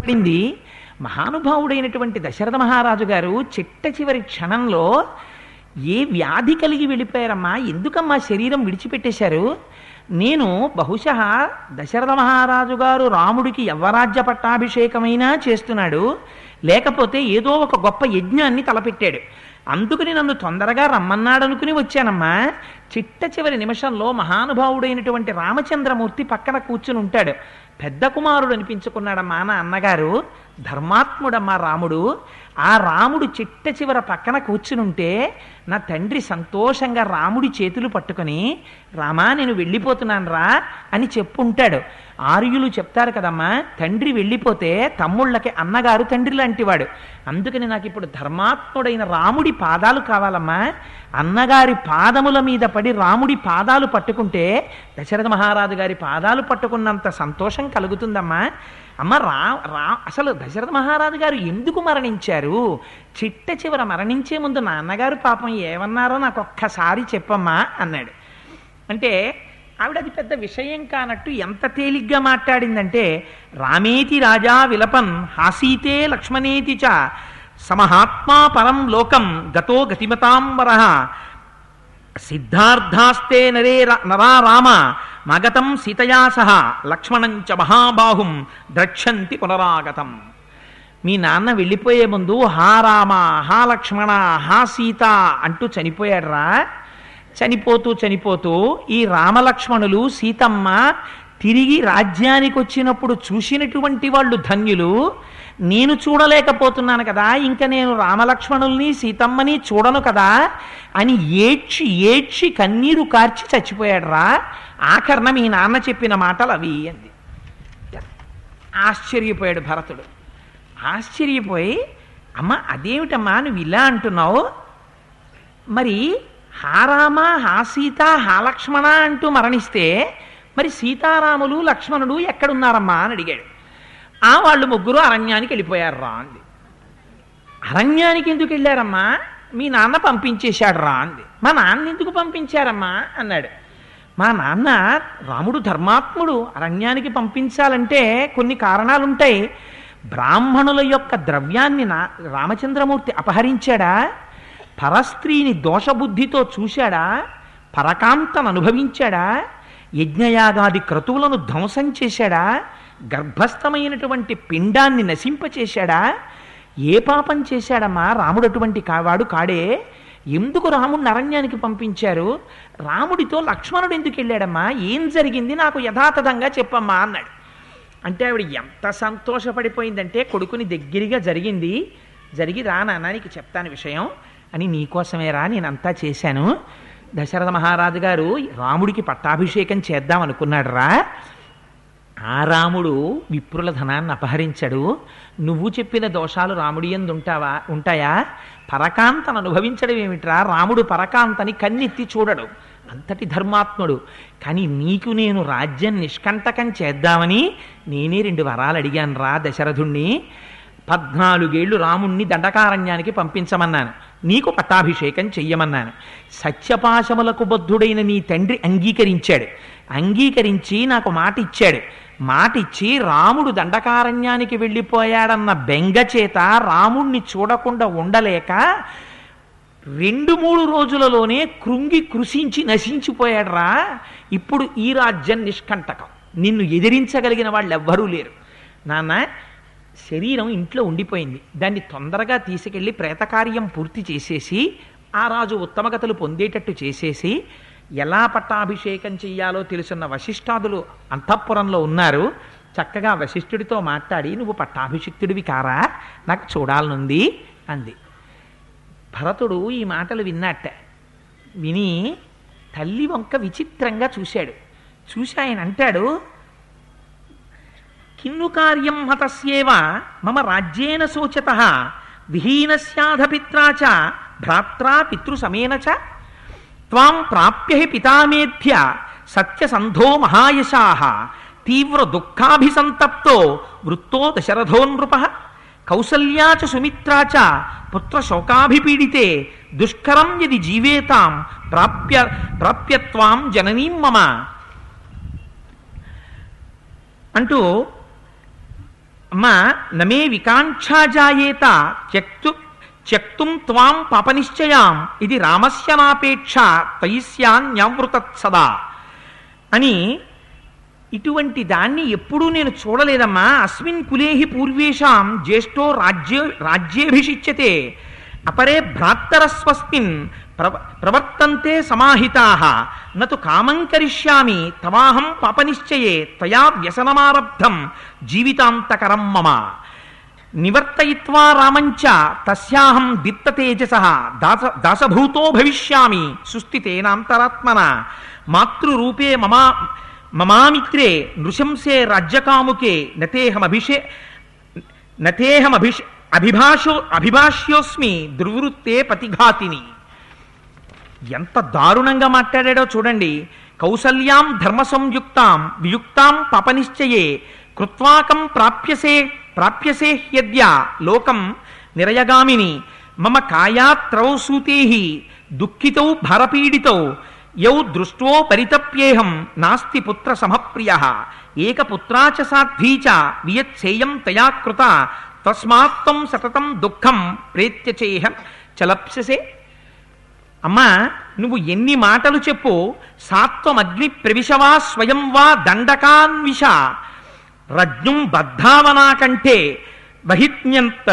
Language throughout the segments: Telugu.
పడింది మహానుభావుడైనటువంటి దశరథ మహారాజు గారు చిట్ట చివరి క్షణంలో ఏ వ్యాధి కలిగి వెళ్ళిపోయారమ్మా ఎందుకమ్మా శరీరం విడిచిపెట్టేశారు నేను బహుశా దశరథ మహారాజు గారు రాముడికి యవ్వరాజ్య పట్టాభిషేకమైనా చేస్తున్నాడు లేకపోతే ఏదో ఒక గొప్ప యజ్ఞాన్ని తలపెట్టాడు అందుకని నన్ను తొందరగా రమ్మన్నాడు అనుకుని వచ్చానమ్మా చిట్ట చివరి నిమిషంలో మహానుభావుడైనటువంటి రామచంద్రమూర్తి పక్కన కూర్చుని ఉంటాడు పెద్ద కుమారుడు అనిపించుకున్నాడమ్మా నా అన్నగారు ధర్మాత్ముడమ్మా రాముడు ఆ రాముడు చిట్ట చివర పక్కన కూర్చునుంటే నా తండ్రి సంతోషంగా రాముడి చేతులు పట్టుకొని రామా నేను వెళ్ళిపోతున్నాను రా అని చెప్పుంటాడు ఆర్యులు చెప్తారు కదమ్మా తండ్రి వెళ్ళిపోతే తమ్ముళ్ళకి అన్నగారు తండ్రి లాంటివాడు అందుకని నాకు ఇప్పుడు ధర్మాత్ముడైన రాముడి పాదాలు కావాలమ్మా అన్నగారి పాదముల మీద పడి రాముడి పాదాలు పట్టుకుంటే దశరథ మహారాజు గారి పాదాలు పట్టుకున్నంత సంతోషం కలుగుతుందమ్మా అమ్మ రా రా అసలు దశరథ మహారాజు గారు ఎందుకు మరణించారు చిట్ట చివర మరణించే ముందు నాన్నగారు పాపం ఏమన్నారో నాకు ఒక్కసారి చెప్పమ్మా అన్నాడు అంటే ఆవిడ అది పెద్ద విషయం కానట్టు ఎంత తేలిగ్గా మాట్లాడిందంటే రామేతి రాజా విలపన్ హాసీతే లక్ష్మణేతి చ సమహాత్మా పరం లోకం గతో గతిమతాంబర సిద్ధార్థాస్తే నరే రా- నరా రామ మగతం సీతయా సహ లక్ష్మణం చ మహాబాహుం ద్రక్షంతి పునరాగతం మీ నాన్న వెళ్ళిపోయే ముందు హా రామ హా లక్ష్మణ హా సీత అంటూ చనిపోయాడురా చనిపోతూ చనిపోతూ ఈ రామలక్ష్మణులు సీతమ్మ తిరిగి రాజ్యానికి వచ్చినప్పుడు చూసినటువంటి వాళ్ళు ధన్యులు నేను చూడలేకపోతున్నాను కదా ఇంకా నేను రామలక్ష్మణుల్ని సీతమ్మని చూడను కదా అని ఏడ్చి ఏడ్చి కన్నీరు కార్చి చచ్చిపోయాడు రా ఆఖరణ మీ నాన్న చెప్పిన మాటలు అవి అంది ఆశ్చర్యపోయాడు భరతుడు ఆశ్చర్యపోయి అమ్మ అదేమిటమ్మా నువ్వు ఇలా అంటున్నావు మరి హారామ హా సీత హా లక్ష్మణ అంటూ మరణిస్తే మరి సీతారాములు లక్ష్మణుడు ఎక్కడున్నారమ్మా అని అడిగాడు ఆ వాళ్ళు ముగ్గురు అరణ్యానికి వెళ్ళిపోయారు రా అంది అరణ్యానికి ఎందుకు వెళ్ళారమ్మా మీ నాన్న పంపించేశాడు రా అంది మా నాన్న ఎందుకు పంపించారమ్మా అన్నాడు మా నాన్న రాముడు ధర్మాత్ముడు అరణ్యానికి పంపించాలంటే కొన్ని కారణాలు ఉంటాయి బ్రాహ్మణుల యొక్క ద్రవ్యాన్ని నా రామచంద్రమూర్తి అపహరించాడా పరస్త్రీని దోషబుద్ధితో చూశాడా పరకాంతను అనుభవించాడా యజ్ఞయాగాది క్రతువులను ధ్వంసం చేశాడా గర్భస్థమైనటువంటి పిండాన్ని నశింపచేశాడా ఏ పాపం చేశాడమ్మా రాముడు అటువంటి కావాడు కాడే ఎందుకు రాముడిని అరణ్యానికి పంపించారు రాముడితో లక్ష్మణుడు ఎందుకు వెళ్ళాడమ్మా ఏం జరిగింది నాకు యథాతథంగా చెప్పమ్మా అన్నాడు అంటే ఆవిడ ఎంత సంతోషపడిపోయిందంటే కొడుకుని దగ్గరగా జరిగింది జరిగి రా నాన్న నీకు చెప్తాను విషయం అని నీకోసమే రా నేనంతా చేశాను దశరథ మహారాజు గారు రాముడికి పట్టాభిషేకం చేద్దాం అనుకున్నాడు రా ఆ రాముడు విప్రుల ధనాన్ని అపహరించాడు నువ్వు చెప్పిన దోషాలు రాముడి ఎందు ఉంటావా ఉంటాయా పరకాంతను అనుభవించడం ఏమిట్రా రాముడు పరకాంతని కన్నెత్తి చూడడు అంతటి ధర్మాత్ముడు కానీ నీకు నేను రాజ్యం నిష్కంటకం చేద్దామని నేనే రెండు వరాలు అడిగాను రా దశరథుణ్ణి పద్నాలుగేళ్లు రాముణ్ణి దండకారణ్యానికి పంపించమన్నాను నీకు పట్టాభిషేకం చెయ్యమన్నాను సత్యపాశములకు బద్ధుడైన నీ తండ్రి అంగీకరించాడు అంగీకరించి నాకు మాట ఇచ్చాడు మాట ఇచ్చి రాముడు దండకారణ్యానికి వెళ్ళిపోయాడన్న బెంగ చేత రాముణ్ణి చూడకుండా ఉండలేక రెండు మూడు రోజులలోనే కృంగి కృషించి నశించిపోయాడురా ఇప్పుడు ఈ రాజ్యం నిష్కంటకం నిన్ను ఎదిరించగలిగిన వాళ్ళు ఎవ్వరూ లేరు నాన్న శరీరం ఇంట్లో ఉండిపోయింది దాన్ని తొందరగా తీసుకెళ్ళి ప్రేతకార్యం పూర్తి చేసేసి ఆ రాజు ఉత్తమగతులు పొందేటట్టు చేసేసి ఎలా పట్టాభిషేకం చెయ్యాలో తెలుసున్న వశిష్ఠాదులు అంతఃపురంలో ఉన్నారు చక్కగా వశిష్ఠుడితో మాట్లాడి నువ్వు పట్టాభిషిక్తుడివి కారా నాకు చూడాలనుంది అంది భరతుడు ఈ మాటలు విన్నట్ట విని తల్లి వంక విచిత్రంగా చూశాడు చూసి ఆయన అంటాడు కిన్ను కార్యం హతస్యేవ మమ రాజ్యేన శోచత విహీనస్యాధపిత్రా చ భ్రాత్రా పితృసమేన చ త్వాం ప్రాప్య హి పితామేభ్య సత్యసంధో మహాయశాః తీవ్ర దుఃఖాభిసంతప్తో వృత్తో దశరథో నృప కౌసల్యా చ సుమిత్రా చ పుత్రశోకాభిపీడితే దుష్కరం యది జీవేతాం ప్రాప్య ప్రాప్యత్వాం జననీం మమ అంటూ అమ్మా నమే వికాంక్షాజాయేత త్యక్తు త్యక్తుం త్వాం పాపనిశ్చయాం ఇది రామస్య నాపేక్ష తయిస్యాన్యవృతత్ సదా అని ఇటువంటి దాన్ని ఎప్పుడూ నేను చూడలేదమ్మా అస్మిన్ కులేహి పూర్వేషాం జ్యేష్ఠో రాజ్య రాజ్యేభిషిచ్యతే అపరే భ్రాత్తరస్వస్మిన్ ప్రవ ప్రవర్తంతే సమాహితా నతు కామం కరిష్యామి తవాహం పాపనిశ్చయే త్వయా వ్యసనమారబ్ధం జీవితాంతకరం మమ నివర్తయిత్వా రామంచ తస్యాహం దీప్తతేజస దాస దాసభూతో భవిష్యామి సుస్థితేనాంతరాత్మన మాతృరూపే మమా మమామిత్రే నృశంసే రాజ్యకాముకే నతేహమభిషే నతేహమభిష అభిభాషో అభిభాష్యోస్మి దుర్వృత్తే పతిఘాతిని ఎంత దారుణంగా మాట్లాడాడో చూడండి కౌసల్యాం ధర్మ సంయుక్తాం వియుక్తాం పపనిశ్చయే కృత్వాకం ప్రాప్యసే ప్రాప్యసే హ్యద్య లోకం నిరయగామిని మమ కాయాత్రౌ సూతే దుఃఖితౌ భరపీడితౌ యౌ దృష్టో పరితప్యేహం నాస్తి పుత్ర సమప్రియ ఏకపుత్రా చ సాధ్వీ చ వియత్సేయం తయా కృత తస్మాత్తం సతతం దుఃఖం ప్రేత్యచేహం చలప్ససే అమ్మా నువ్వు ఎన్ని మాటలు చెప్పు సాత్వం అగ్ని ప్రవిశవా స్వయం వా దండకాన్విష రజ్ఞుం బద్ధావనా కంటే బహిత్యంత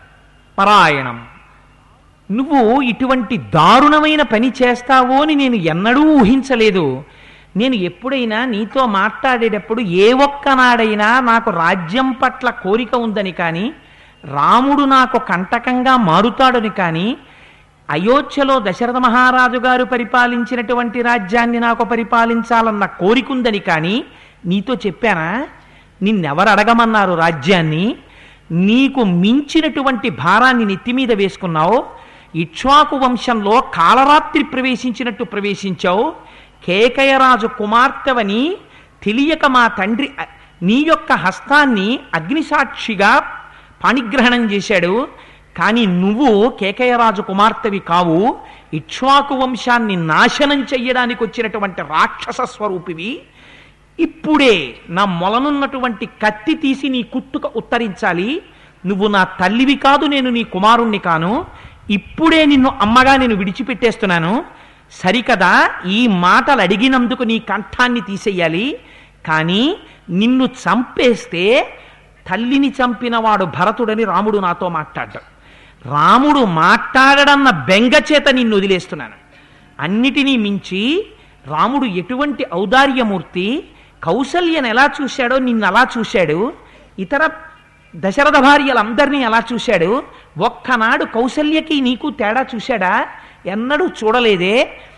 పరాయణం నువ్వు ఇటువంటి దారుణమైన పని చేస్తావో అని నేను ఎన్నడూ ఊహించలేదు నేను ఎప్పుడైనా నీతో మాట్లాడేటప్పుడు ఏ ఒక్కనాడైనా నాకు రాజ్యం పట్ల కోరిక ఉందని కానీ రాముడు నాకు కంటకంగా మారుతాడని కానీ అయోధ్యలో దశరథ మహారాజు గారు పరిపాలించినటువంటి రాజ్యాన్ని నాకు పరిపాలించాలన్న కోరికుందని కానీ నీతో చెప్పానా నిన్నెవరు అడగమన్నారు రాజ్యాన్ని నీకు మించినటువంటి భారాన్ని నెత్తి మీద వేసుకున్నావు ఇక్ష్వాకు వంశంలో కాలరాత్రి ప్రవేశించినట్టు ప్రవేశించావు కేకయరాజు కుమార్తెవని తెలియక మా తండ్రి అ- నీ యొక్క హస్తాన్ని అగ్నిసాక్షిగా పాణిగ్రహణం చేశాడు కానీ నువ్వు కేకయరాజు కుమార్తెవి కావు ఇక్ష్వాకు వంశాన్ని నాశనం చెయ్యడానికి వచ్చినటువంటి రాక్షస స్వరూపివి ఇప్పుడే నా మొలనున్నటువంటి కత్తి తీసి నీ కుట్టుక ఉత్తరించాలి నువ్వు నా తల్లివి కాదు నేను నీ కుమారుణ్ణి కాను ఇప్పుడే నిన్ను అమ్మగా నేను విడిచిపెట్టేస్తున్నాను సరికదా ఈ మాటలు అడిగినందుకు నీ కంఠాన్ని తీసేయాలి కానీ నిన్ను చంపేస్తే తల్లిని చంపినవాడు భరతుడని రాముడు నాతో మాట్లాడ్డాడు రాముడు మాట్లాడడన్న బెంగ చేత నిన్ను వదిలేస్తున్నాను అన్నిటినీ మించి రాముడు ఎటువంటి ఔదార్యమూర్తి కౌసల్యను ఎలా చూశాడో నిన్ను అలా చూశాడు ఇతర దశరథ భార్యలందరినీ ఎలా చూశాడు ఒక్కనాడు కౌసల్యకి నీకు తేడా చూశాడా ఎన్నడూ చూడలేదే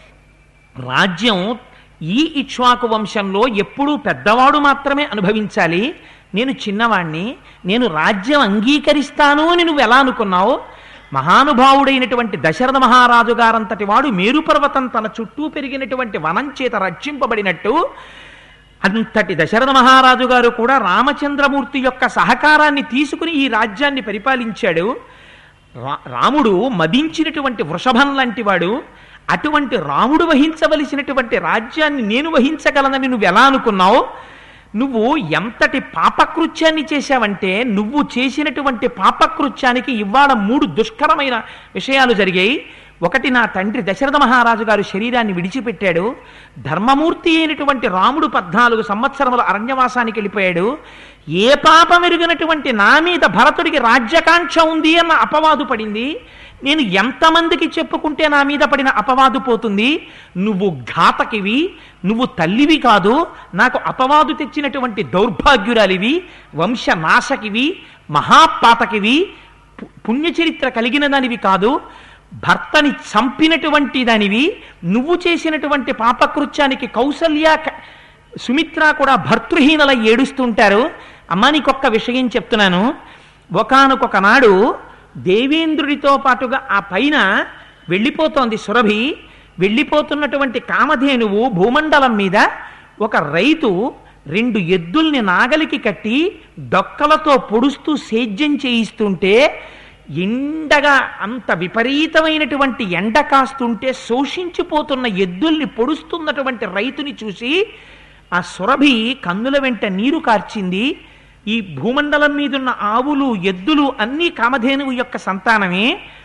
రాజ్యం ఈ ఇక్ష్వాకు వంశంలో ఎప్పుడూ పెద్దవాడు మాత్రమే అనుభవించాలి నేను చిన్నవాణ్ణి నేను రాజ్యం అంగీకరిస్తాను అని నువ్వు ఎలా అనుకున్నావు మహానుభావుడైనటువంటి దశరథ మహారాజు గారంతటి వాడు మేరుపర్వతం తన చుట్టూ పెరిగినటువంటి వనం చేత రక్షింపబడినట్టు అంతటి దశరథ మహారాజు గారు కూడా రామచంద్రమూర్తి యొక్క సహకారాన్ని తీసుకుని ఈ రాజ్యాన్ని పరిపాలించాడు రా- రాముడు మదించినటువంటి వృషభం లాంటి వాడు అటువంటి రాముడు వహించవలసినటువంటి రాజ్యాన్ని నేను వహించగలనని నువ్వు ఎలా అనుకున్నావు నువ్వు ఎంతటి పాపకృత్యాన్ని చేశావంటే నువ్వు చేసినటువంటి పాపకృత్యానికి ఇవాళ మూడు దుష్కరమైన విషయాలు జరిగాయి ఒకటి నా తండ్రి దశరథ మహారాజు గారు శరీరాన్ని విడిచిపెట్టాడు ధర్మమూర్తి అయినటువంటి రాముడు పద్నాలుగు సంవత్సరముల అరణ్యవాసానికి వెళ్ళిపోయాడు ఏ పాపం ఎరుగినటువంటి నా మీద భరతుడికి రాజ్యకాంక్ష ఉంది అన్న అపవాదు పడింది నేను ఎంతమందికి చెప్పుకుంటే నా మీద పడిన అపవాదు పోతుంది నువ్వు ఘాతకివి నువ్వు తల్లివి కాదు నాకు అపవాదు తెచ్చినటువంటి దౌర్భాగ్యురాలివి వంశనాశకివి మహాపాతకివి పు- పుణ్యచరిత్ర కలిగిన దానివి కాదు భర్తని చంపినటువంటి దానివి నువ్వు చేసినటువంటి పాపకృత్యానికి కౌసల్య క- సుమిత్ర కూడా భర్తృహీనల ఏడుస్తుంటారు అమ్మా నీకొక్క విషయం చెప్తున్నాను ఒకనొక నాడు దేవేంద్రుడితో పాటుగా ఆ పైన వెళ్ళిపోతోంది సురభి వెళ్ళిపోతున్నటువంటి కామధేనువు భూమండలం మీద ఒక రైతు రెండు ఎద్దుల్ని నాగలికి కట్టి డొక్కలతో పొడుస్తూ సేద్యం చేయిస్తుంటే ఎండగా అంత విపరీతమైనటువంటి ఎండ కాస్తుంటే శోషించిపోతున్న ఎద్దుల్ని పొడుస్తున్నటువంటి రైతుని చూసి ఆ సురభి కన్నుల వెంట నీరు కార్చింది ఈ భూమండలం మీదున్న ఆవులు ఎద్దులు అన్నీ కామధేనువు యొక్క సంతానమే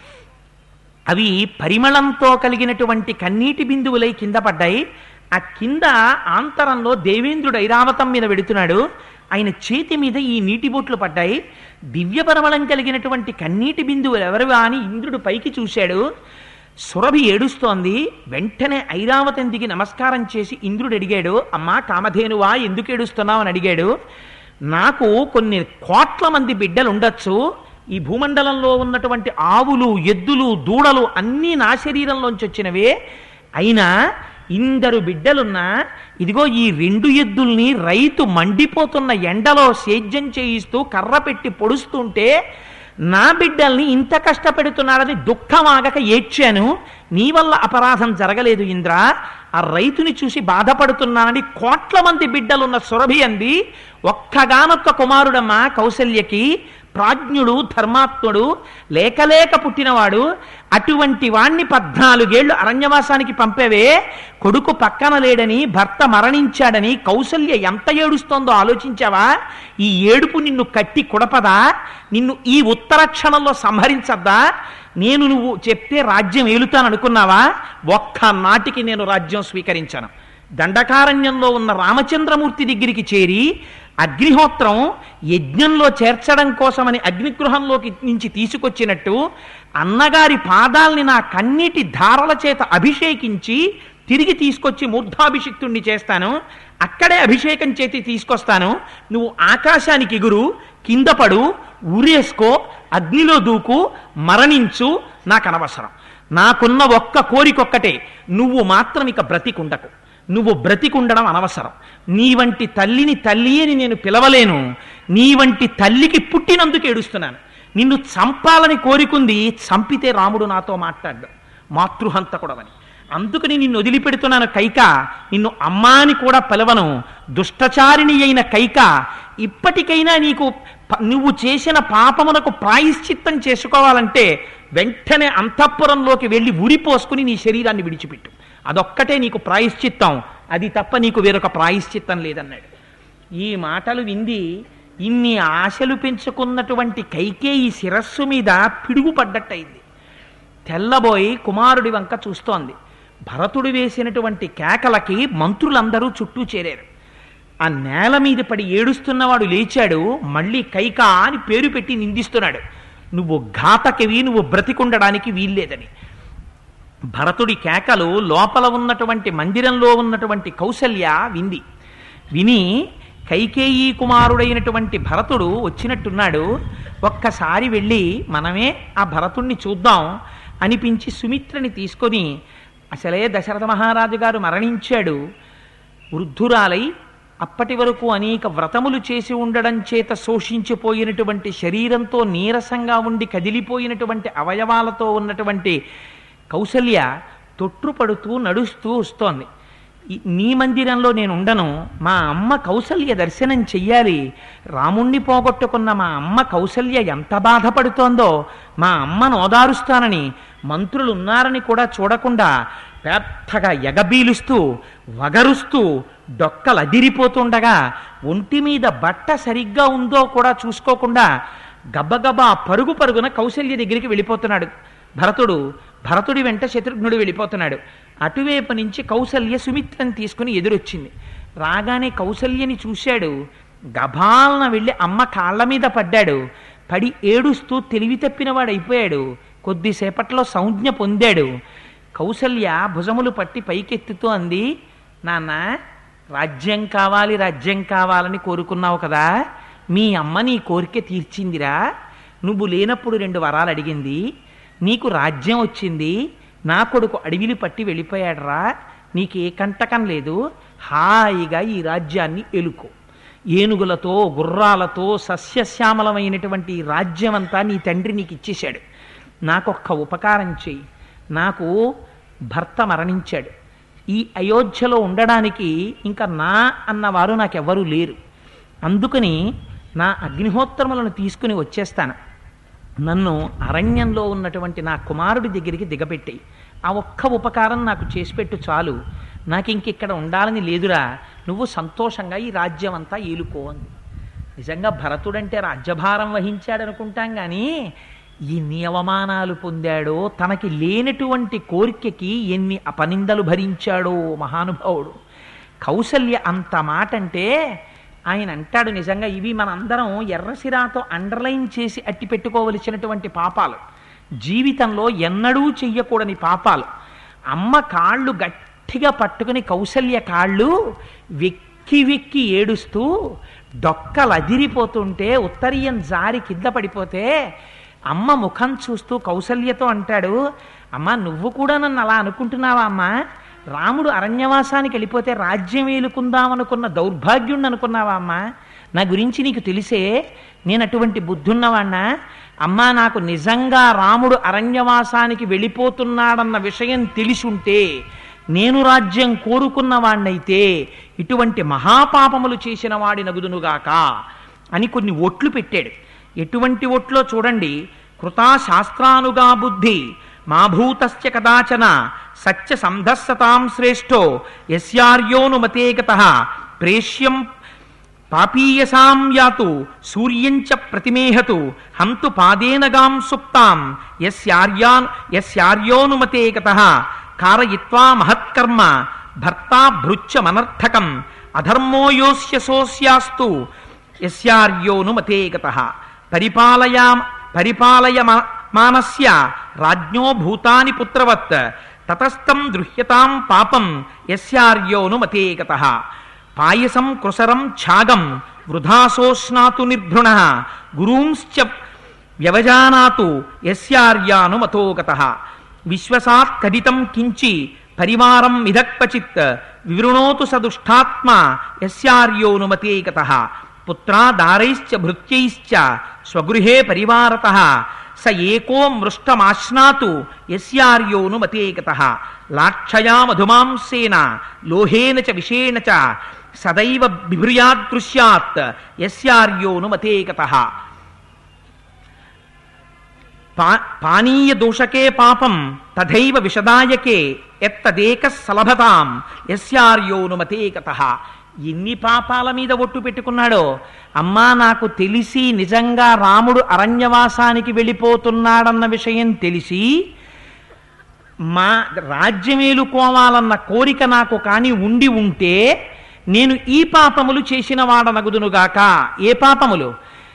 అవి పరిమళంతో కలిగినటువంటి కన్నీటి బిందువులై కింద పడ్డాయి ఆ కింద ఆంతరంలో దేవేంద్రుడు ఐరావతం మీద వెడుతున్నాడు ఆయన చేతి మీద ఈ నీటి బొట్లు పడ్డాయి దివ్య పరిమళం కలిగినటువంటి కన్నీటి బిందువులు ఎవరివా అని ఇంద్రుడు పైకి చూశాడు సురభి ఏడుస్తోంది వెంటనే ఐరావతం దిగి నమస్కారం చేసి ఇంద్రుడు అడిగాడు అమ్మా కామధేనువా ఎందుకు ఏడుస్తున్నావు అని అడిగాడు నాకు కొన్ని కోట్ల మంది బిడ్డలు ఉండొచ్చు ఈ భూమండలంలో ఉన్నటువంటి ఆవులు ఎద్దులు దూడలు అన్నీ నా శరీరంలోంచి వచ్చినవే అయినా ఇందరు బిడ్డలున్నా ఇదిగో ఈ రెండు ఎద్దుల్ని రైతు మండిపోతున్న ఎండలో సేద్యం చేయిస్తూ కర్ర పెట్టి పొడుస్తుంటే నా బిడ్డల్ని ఇంత కష్టపెడుతున్నాడని దుఃఖమాగక ఏడ్చాను నీ వల్ల అపరాధం జరగలేదు ఇంద్ర ఆ రైతుని చూసి బాధపడుతున్నానని కోట్ల మంది బిడ్డలున్న సురభి అంది ఒక్కగానొక్క కుమారుడమ్మ కౌసల్యకి ప్రాజ్ఞుడు ధర్మాత్ముడు లేకలేక పుట్టినవాడు అటువంటి వాణ్ణి పద్నాలుగేళ్లు అరణ్యవాసానికి పంపేవే కొడుకు పక్కన లేడని భర్త మరణించాడని కౌసల్య ఎంత ఏడుస్తోందో ఆలోచించావా ఈ ఏడుపు నిన్ను కట్టి కుడపదా నిన్ను ఈ ఉత్తర క్షణంలో సంహరించద్దా నేను నువ్వు చెప్తే రాజ్యం ఏలుతాననుకున్నావా ఒక్క నాటికి నేను రాజ్యం స్వీకరించాను దండకారణ్యంలో ఉన్న రామచంద్రమూర్తి దగ్గరికి చేరి అగ్నిహోత్రం యజ్ఞంలో చేర్చడం కోసమని అగ్నిగృహంలోకి నుంచి తీసుకొచ్చినట్టు అన్నగారి పాదాల్ని నా కన్నీటి ధారల చేత అభిషేకించి తిరిగి తీసుకొచ్చి మూర్ధాభిషిక్తుణ్ణి చేస్తాను అక్కడే అభిషేకం చేతి తీసుకొస్తాను నువ్వు ఆకాశానికి ఎగురు కింద పడు ఊరేసుకో అగ్నిలో దూకు మరణించు నాకు అనవసరం నాకున్న ఒక్క కోరికొక్కటే నువ్వు మాత్రం ఇక బ్రతికుండకు నువ్వు బ్రతికుండడం అనవసరం నీ వంటి తల్లిని తల్లి అని నేను పిలవలేను నీ వంటి తల్లికి పుట్టినందుకు ఏడుస్తున్నాను నిన్ను చంపాలని కోరికుంది చంపితే రాముడు నాతో మాట్లాడ్డు మాతృహంతకుడవని అందుకని నిన్ను వదిలిపెడుతున్నాను కైక నిన్ను అమ్మా అని కూడా పిలవను దుష్టచారిణి అయిన కైక ఇప్పటికైనా నీకు ప- నువ్వు చేసిన పాపమునకు ప్రాయశ్చిత్తం చేసుకోవాలంటే వెంటనే అంతఃపురంలోకి వెళ్ళి ఉరిపోసుకుని నీ శరీరాన్ని విడిచిపెట్టు అదొక్కటే నీకు ప్రాయశ్చిత్తం అది తప్ప నీకు వేరొక ప్రాయశ్చిత్తం లేదన్నాడు ఈ మాటలు వింది ఇన్ని ఆశలు పెంచుకున్నటువంటి కైకేయి శిరస్సు మీద పిడుగు పడ్డట్టయింది తెల్లబోయి కుమారుడి వంక చూస్తోంది భరతుడు వేసినటువంటి కేకలకి మంత్రులందరూ చుట్టూ చేరారు ఆ నేల మీద పడి ఏడుస్తున్నవాడు లేచాడు మళ్ళీ కైక అని పేరు పెట్టి నిందిస్తున్నాడు నువ్వు ఘాతకివి నువ్వు బ్రతికుండడానికి వీల్లేదని భరతుడి కేకలు లోపల ఉన్నటువంటి మందిరంలో ఉన్నటువంటి కౌసల్య వింది విని కైకేయీ కుమారుడైనటువంటి భరతుడు వచ్చినట్టున్నాడు ఒక్కసారి వెళ్ళి మనమే ఆ భరతుణ్ణి చూద్దాం అనిపించి సుమిత్రని తీసుకొని అసలే దశరథ మహారాజు గారు మరణించాడు వృద్ధురాలై అప్పటి వరకు అనేక వ్రతములు చేసి ఉండడం చేత శోషించిపోయినటువంటి శరీరంతో నీరసంగా ఉండి కదిలిపోయినటువంటి అవయవాలతో ఉన్నటువంటి కౌసల్య తొట్టుపడుతూ నడుస్తూ వస్తోంది ఈ- నీ మందిరంలో నేను ఉండను మా అమ్మ కౌసల్య దర్శనం చెయ్యాలి రాముణ్ణి పోగొట్టుకున్న మా అమ్మ కౌసల్య ఎంత బాధపడుతోందో మా అమ్మను ఓదారుస్తానని మంత్రులు ఉన్నారని కూడా చూడకుండా పెద్దగా ఎగబీలుస్తూ వగరుస్తూ డొక్కలు అదిరిపోతుండగా ఒంటి మీద బట్ట సరిగ్గా ఉందో కూడా చూసుకోకుండా గబగబా పరుగు పరుగున కౌశల్య దగ్గరికి వెళ్ళిపోతున్నాడు భరతుడు భరతుడి వెంట శత్రుఘ్నుడు వెళ్ళిపోతున్నాడు అటువైపు నుంచి కౌసల్య సుమిత్రని తీసుకుని ఎదురొచ్చింది రాగానే కౌసల్యని చూశాడు గభాలన వెళ్ళి అమ్మ కాళ్ళ మీద పడ్డాడు పడి ఏడుస్తూ తెలివి తప్పినవాడు అయిపోయాడు కొద్దిసేపట్లో సంజ్ఞ పొందాడు కౌసల్య భుజములు పట్టి పైకెత్తుతూ అంది నాన్న రాజ్యం కావాలి రాజ్యం కావాలని కోరుకున్నావు కదా మీ అమ్మ నీ కోరిక తీర్చిందిరా నువ్వు లేనప్పుడు రెండు వరాలు అడిగింది నీకు రాజ్యం వచ్చింది నా కొడుకు అడవిలు పట్టి వెళ్ళిపోయాడరా నీకు ఏ కంటకం లేదు హాయిగా ఈ రాజ్యాన్ని ఎలుకో ఏనుగులతో గుర్రాలతో సస్యశ్యామలమైనటువంటి ఈ రాజ్యం అంతా నీ తండ్రి నీకు ఇచ్చేశాడు నాకొక్క ఉపకారం చెయ్యి నాకు భర్త మరణించాడు ఈ అయోధ్యలో ఉండడానికి ఇంకా నా అన్నవారు నాకెవ్వరూ లేరు అందుకని నా అగ్నిహోత్రములను తీసుకుని వచ్చేస్తాను నన్ను అరణ్యంలో ఉన్నటువంటి నా కుమారుడి దగ్గరికి దిగపెట్టి ఆ ఒక్క ఉపకారం నాకు చేసిపెట్టు చాలు నాకు ఇంక ఇక్కడ ఉండాలని లేదురా నువ్వు సంతోషంగా ఈ రాజ్యం అంతా ఏలుకో అంది నిజంగా భరతుడంటే రాజ్యభారం వహించాడు అనుకుంటాం కానీ ఎన్ని అవమానాలు పొందాడో తనకి లేనటువంటి కోరికకి ఎన్ని అపనిందలు భరించాడో మహానుభావుడు కౌసల్య అంత మాట అంటే ఆయన అంటాడు నిజంగా ఇవి మనందరం ఎర్రసిరాతో అండర్లైన్ చేసి అట్టి పెట్టుకోవలసినటువంటి పాపాలు జీవితంలో ఎన్నడూ చెయ్యకూడని పాపాలు అమ్మ కాళ్ళు గట్టిగా పట్టుకుని కౌసల్య కాళ్ళు వెక్కి వెక్కి ఏడుస్తూ డొక్కలు అదిరిపోతుంటే ఉత్తరీయం జారి కింద పడిపోతే అమ్మ ముఖం చూస్తూ కౌసల్యతో అంటాడు అమ్మ నువ్వు కూడా నన్ను అలా అనుకుంటున్నావా అమ్మా రాముడు అరణ్యవాసానికి వెళ్ళిపోతే రాజ్యం ఏలుకుందామనుకున్న దౌర్భాగ్యుణ్ణి అనుకున్నావా అమ్మా నా గురించి నీకు తెలిసే నేను అటువంటి బుద్ధున్నవాణ్ణా అమ్మా నాకు నిజంగా రాముడు అరణ్యవాసానికి వెళ్ళిపోతున్నాడన్న విషయం తెలిసుంటే నేను రాజ్యం కోరుకున్నవాణ్ణైతే ఇటువంటి మహాపాపములు చేసిన వాడి నగుదునుగాక అని కొన్ని ఒట్లు పెట్టాడు ఎటువంటి ఒట్లో చూడండి కృతా శాస్త్రానుగా బుద్ధి మా భూతస్య కదాచన సత్య సంధస్సతాం శ్రేష్టో యస్యార్యోనుమతేగత ప్రేష్యం పాపీయసాం యాతు సూర్యంచ ప్రతిమేహతు హంతు పాదేనగాం సుప్తాం యస్యార్యాన్ యస్యార్యోనుమతే గతః కారయిత్వా మహత్కర్మ భర్తా భృత్యమనర్థకం అధర్మో యోస్య సోస్యాస్తు యస్యార్యోనుమతే గతః పరిపాలయా పరిపాలయ మానస్య రాజ్ఞో భూతాని పుత్రవత్ తతస్థం దృహ్యతాం పాపం యస్యార్యోనుమతే గతః పాయసం కృసరం ఛాగం వృధాసోష్నాతు నిర్భృణ గురూంశ్చ వ్యవజానాతు యస్యార్యానుమతోగత విశ్వసాత్ కడితం కించి పరివారం మిధక్వచిత్ వివృణోతు సదుష్టాత్మ యస్యార్యోనుమతే గత పుత్రా దారైశ్చ భృత్యైశ్చ స్వగృహే పరివారత స ఏకో మృష్టమాశ్నాతు యస్యార్యోనుమతే గత లాక్షయా మధుమాంసేన లోహేన చ విషేణ చ సదైవ బిభ్రియాదృశ్యాత్ యస్యార్యోనుమతే గత పా పానీయ దోషకే పాపం తథైవ విషదాయకే ఎత్తదేక సలభతాం యస్యార్యోనుమతే గత ఎన్ని పాపాల మీద ఒట్టు పెట్టుకున్నాడో అమ్మా నాకు తెలిసి నిజంగా రాముడు అరణ్యవాసానికి వెళ్ళిపోతున్నాడన్న విషయం తెలిసి మా రాజ్యమేలుకోవాలన్న కోరిక నాకు కాని ఉండి ఉంటే నేను ఈ పాపములు చేసిన వాడనగుదునుగాక ఏ పాపములు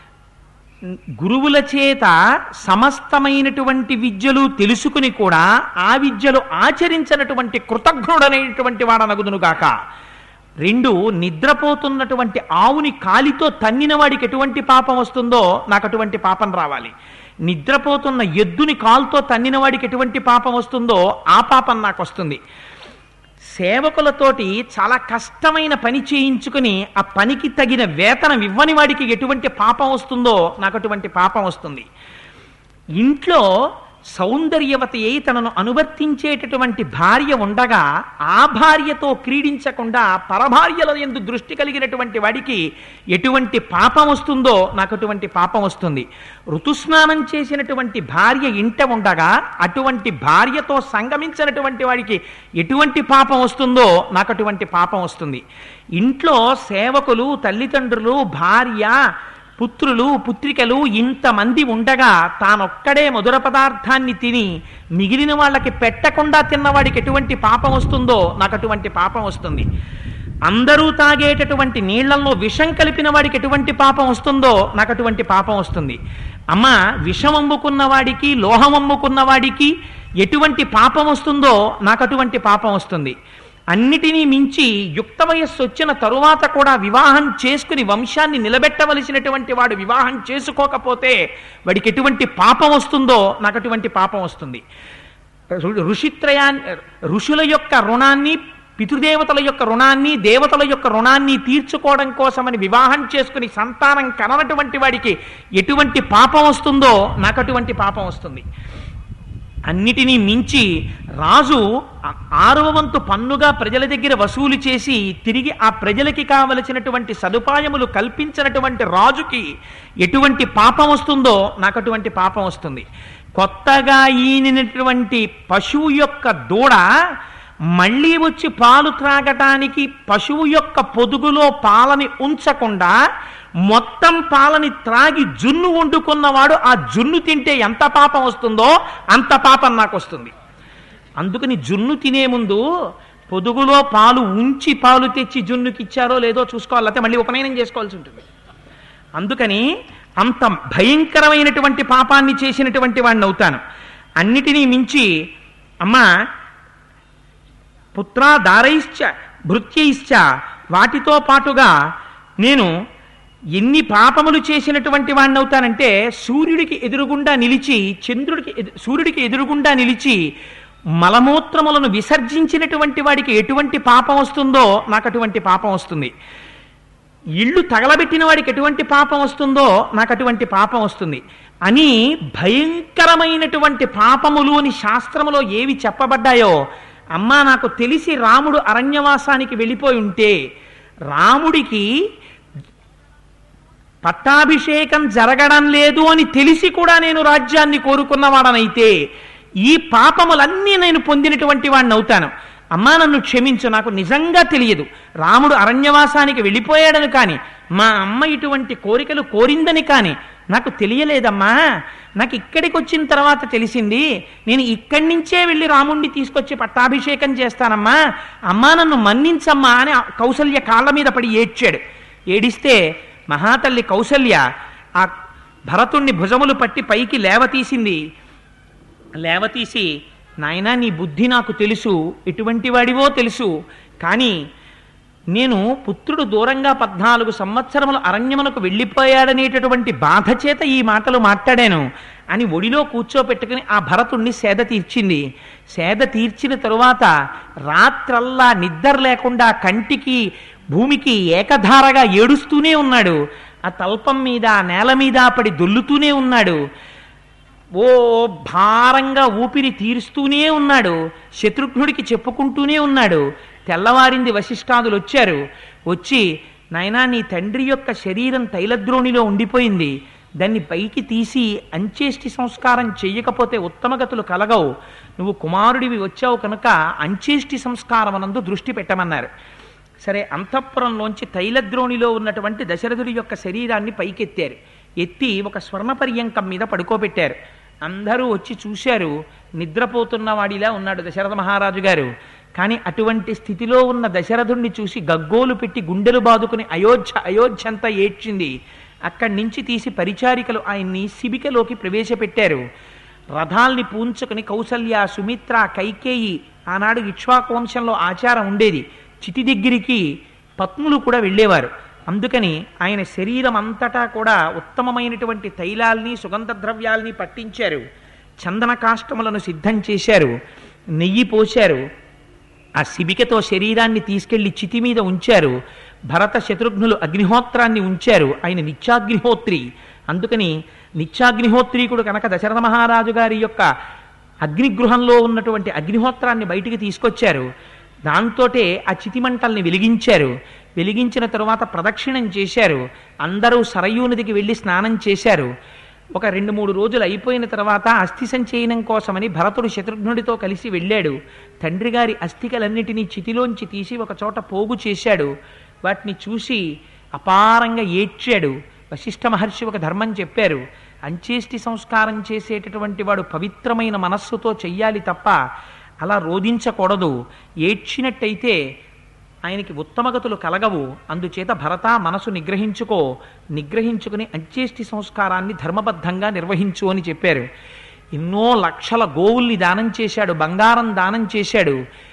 గురువుల చేత సమస్తమైనటువంటి విద్యలు తెలుసుకుని కూడా ఆ విద్యలు ఆచరించినటువంటి కృతజ్ఞుడనేటువంటి వాడనగుదునుగాక రెండు నిద్రపోతున్నటువంటి ఆవుని కాలితో తన్నిన వాడికి ఎటువంటి పాపం వస్తుందో నాకు అటువంటి పాపం రావాలి నిద్రపోతున్న ఎద్దుని కాలుతో తన్నిన వాడికి ఎటువంటి పాపం వస్తుందో ఆ పాపం నాకు వస్తుంది సేవకులతోటి చాలా కష్టమైన పని చేయించుకుని ఆ పనికి తగిన వేతనం ఇవ్వని వాడికి ఎటువంటి పాపం వస్తుందో నాకు అటువంటి పాపం వస్తుంది ఇంట్లో సౌందర్యవతి అయి తనను అనువర్తించేటటువంటి భార్య ఉండగా ఆ భార్యతో క్రీడించకుండా పరభార్యల ఎందు దృష్టి కలిగినటువంటి వాడికి ఎటువంటి పాపం వస్తుందో నాకు అటువంటి పాపం వస్తుంది ఋతుస్నానం చేసినటువంటి భార్య ఇంట ఉండగా అటువంటి భార్యతో సంగమించినటువంటి వాడికి ఎటువంటి పాపం వస్తుందో నాకు అటువంటి పాపం వస్తుంది ఇంట్లో సేవకులు తల్లిదండ్రులు భార్య పుత్రులు పుత్రికలు ఇంతమంది ఉండగా తానొక్కడే మధుర పదార్థాన్ని తిని మిగిలిన వాళ్ళకి పెట్టకుండా తిన్నవాడికి ఎటువంటి పాపం వస్తుందో నాకు అటువంటి పాపం వస్తుంది అందరూ తాగేటటువంటి నీళ్లలో విషం కలిపిన వాడికి ఎటువంటి పాపం వస్తుందో నాకు అటువంటి పాపం వస్తుంది అమ్మ విషం అమ్ముకున్న వాడికి లోహం అమ్ముకున్న వాడికి ఎటువంటి పాపం వస్తుందో నాకు అటువంటి పాపం వస్తుంది అన్నిటినీ మించి యుక్త వయస్సు వచ్చిన తరువాత కూడా వివాహం చేసుకుని వంశాన్ని నిలబెట్టవలసినటువంటి వాడు వివాహం చేసుకోకపోతే వాడికి ఎటువంటి పాపం వస్తుందో నాకు అటువంటి పాపం వస్తుంది ఋషిత్రయాన్ని ఋషుల యొక్క రుణాన్ని పితృదేవతల యొక్క రుణాన్ని దేవతల యొక్క రుణాన్ని తీర్చుకోవడం కోసమని వివాహం చేసుకుని సంతానం కననటువంటి వాడికి ఎటువంటి పాపం వస్తుందో నాకు అటువంటి పాపం వస్తుంది అన్నిటినీ మించి రాజు ఆరవ వంతు పన్నుగా ప్రజల దగ్గర వసూలు చేసి తిరిగి ఆ ప్రజలకి కావలసినటువంటి సదుపాయములు కల్పించినటువంటి రాజుకి ఎటువంటి పాపం వస్తుందో నాకు అటువంటి పాపం వస్తుంది కొత్తగా ఈనినటువంటి పశువు యొక్క దూడ మళ్ళీ వచ్చి పాలు త్రాగటానికి పశువు యొక్క పొదుగులో పాలని ఉంచకుండా మొత్తం పాలని త్రాగి జున్ను వండుకున్నవాడు ఆ జున్ను తింటే ఎంత పాపం వస్తుందో అంత పాపం నాకు వస్తుంది అందుకని జున్ను తినే ముందు పొదుగులో పాలు ఉంచి పాలు తెచ్చి జున్నుకి ఇచ్చారో లేదో చూసుకోవాలి లేకపోతే మళ్ళీ ఉపనయనం చేసుకోవాల్సి ఉంటుంది అందుకని అంత భయంకరమైనటువంటి పాపాన్ని చేసినటువంటి వాడిని అవుతాను అన్నిటినీ మించి అమ్మా పుత్ర దారైశ్చ భృత్యైశ్చ వాటితో పాటుగా నేను ఎన్ని పాపములు చేసినటువంటి వాడిని అవుతానంటే సూర్యుడికి ఎదురుగుండా నిలిచి చంద్రుడికి ఎదు- సూర్యుడికి ఎదురుగుండా నిలిచి మలమూత్రములను విసర్జించినటువంటి వాడికి ఎటువంటి పాపం వస్తుందో నాకు అటువంటి పాపం వస్తుంది ఇళ్ళు తగలబెట్టిన వాడికి ఎటువంటి పాపం వస్తుందో నాకు అటువంటి పాపం వస్తుంది అని భయంకరమైనటువంటి పాపములు అని శాస్త్రములో ఏవి చెప్పబడ్డాయో అమ్మా నాకు తెలిసి రాముడు అరణ్యవాసానికి వెళ్ళిపోయి ఉంటే రాముడికి పట్టాభిషేకం జరగడం లేదు అని తెలిసి కూడా నేను రాజ్యాన్ని కోరుకున్నవాడనైతే ఈ పాపములన్నీ నేను పొందినటువంటి వాడిని అవుతాను అమ్మా నన్ను క్షమించు నాకు నిజంగా తెలియదు రాముడు అరణ్యవాసానికి వెళ్ళిపోయాడని కానీ మా అమ్మ ఇటువంటి కోరికలు కోరిందని కానీ నాకు తెలియలేదమ్మా నాకు ఇక్కడికి వచ్చిన తర్వాత తెలిసింది నేను ఇక్కడి నుంచే వెళ్ళి రాముణ్ణి తీసుకొచ్చి పట్టాభిషేకం చేస్తానమ్మా అమ్మా నన్ను మన్నించమ్మా అని ఆ కౌసల్య కాళ్ళ మీద పడి ఏడ్చాడు ఏడిస్తే మహాతల్లి కౌసల్య ఆ భరతుణ్ణి భుజములు పట్టి పైకి లేవతీసింది లేవతీసి నాయనా నీ బుద్ధి నాకు తెలుసు ఎటువంటి వాడివో తెలుసు కానీ నేను పుత్రుడు దూరంగా పద్నాలుగు సంవత్సరములు అరణ్యమునకు వెళ్ళిపోయాడనేటటువంటి బాధ చేత ఈ మాటలు మాట్లాడాను అని ఒడిలో కూర్చోపెట్టుకుని ఆ భరతుణ్ణి సేద తీర్చింది సేద తీర్చిన తరువాత రాత్రల్లా నిద్ర లేకుండా కంటికి భూమికి ఏకధారగా ఏడుస్తూనే ఉన్నాడు ఆ తల్పం మీద ఆ నేల మీద పడి దొల్లుతూనే ఉన్నాడు ఓ భారంగా ఊపిరి తీరుస్తూనే ఉన్నాడు శత్రుఘ్నుడికి చెప్పుకుంటూనే ఉన్నాడు తెల్లవారింది వశిష్ఠాదులు వచ్చారు వచ్చి నాయనా నీ తండ్రి యొక్క శరీరం తైలద్రోణిలో ఉండిపోయింది దాన్ని పైకి తీసి అంచేష్టి సంస్కారం చెయ్యకపోతే ఉత్తమగతులు కలగవు నువ్వు కుమారుడివి వచ్చావు కనుక అంచేష్టి సంస్కారం అనందు దృష్టి పెట్టమన్నారు సరే అంతఃపురంలోంచి తైలద్రోణిలో ఉన్నటువంటి దశరథుడి యొక్క శరీరాన్ని పైకెత్తారు ఎత్తి ఒక స్వర్ణ పర్యంకం మీద పడుకోబెట్టారు అందరూ వచ్చి చూశారు నిద్రపోతున్న వాడిలా ఉన్నాడు దశరథ మహారాజు గారు కానీ అటువంటి స్థితిలో ఉన్న దశరథుణ్ణి చూసి గగ్గోలు పెట్టి గుండెలు బాదుకుని అయోధ్య అయోధ్య అంతా ఏడ్చింది అక్కడి నుంచి తీసి పరిచారికలు ఆయన్ని శిబికలోకి ప్రవేశపెట్టారు రథాల్ని పూంచుకుని కౌసల్య సుమిత్ర కైకేయి ఆనాడు ఇక్ష్వాకు వంశంలో ఆచారం ఉండేది చితి దగ్గరికి పత్నులు కూడా వెళ్ళేవారు అందుకని ఆయన శరీరం అంతటా కూడా ఉత్తమమైనటువంటి తైలాల్ని సుగంధ ద్రవ్యాల్ని పట్టించారు చందన కాష్టములను సిద్ధం చేశారు నెయ్యి పోశారు ఆ శిబికతో శరీరాన్ని తీసుకెళ్లి చితి మీద ఉంచారు భరత శత్రుఘ్నులు అగ్నిహోత్రాన్ని ఉంచారు ఆయన నిత్యాగ్నిహోత్రి అందుకని నిత్యాగ్నిహోత్రీకుడు కనుక దశరథ మహారాజు గారి యొక్క అగ్నిగృహంలో ఉన్నటువంటి అగ్నిహోత్రాన్ని బయటికి తీసుకొచ్చారు దాంతోటే ఆ చితిమంటల్ని వెలిగించారు వెలిగించిన తరువాత ప్రదక్షిణం చేశారు అందరూ సరయూ నదికి వెళ్ళి స్నానం చేశారు ఒక రెండు మూడు రోజులు అయిపోయిన తర్వాత అస్థి సంచయనం కోసమని భరతుడు శత్రుఘ్నుడితో కలిసి వెళ్ళాడు తండ్రి గారి అస్థికలన్నిటినీ చితిలోంచి తీసి ఒక చోట పోగు చేశాడు వాటిని చూసి అపారంగా ఏడ్చాడు వశిష్ఠ మహర్షి ఒక ధర్మం చెప్పారు అంచేష్టి సంస్కారం చేసేటటువంటి వాడు పవిత్రమైన మనస్సుతో చెయ్యాలి తప్ప అలా రోధించకూడదు ఏడ్చినట్టయితే ఆయనకి ఉత్తమగతులు కలగవు అందుచేత భరత మనసు నిగ్రహించుకో నిగ్రహించుకుని అంచేష్టి సంస్కారాన్ని ధర్మబద్ధంగా నిర్వహించు అని చెప్పారు ఎన్నో లక్షల గోవుల్ని దానం చేశాడు బంగారం దానం చేశాడు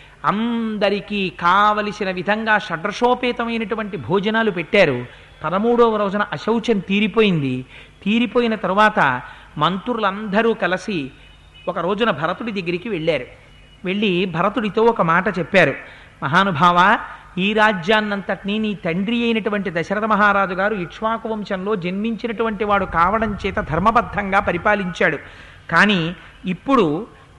అందరికీ కావలసిన విధంగా షడ్రశోపేతమైనటువంటి భోజనాలు పెట్టారు పదమూడవ రోజున అశౌచం తీరిపోయింది తీరిపోయిన తరువాత మంత్రులందరూ కలిసి ఒక రోజున భరతుడి దగ్గరికి వెళ్ళారు వెళ్ళి భరతుడితో ఒక మాట చెప్పారు మహానుభావ ఈ రాజ్యాన్నంతటినీ నీ తండ్రి అయినటువంటి దశరథ మహారాజు గారు ఇక్ష్వాకు వంశంలో జన్మించినటువంటి వాడు కావడం చేత ధర్మబద్ధంగా పరిపాలించాడు కానీ ఇప్పుడు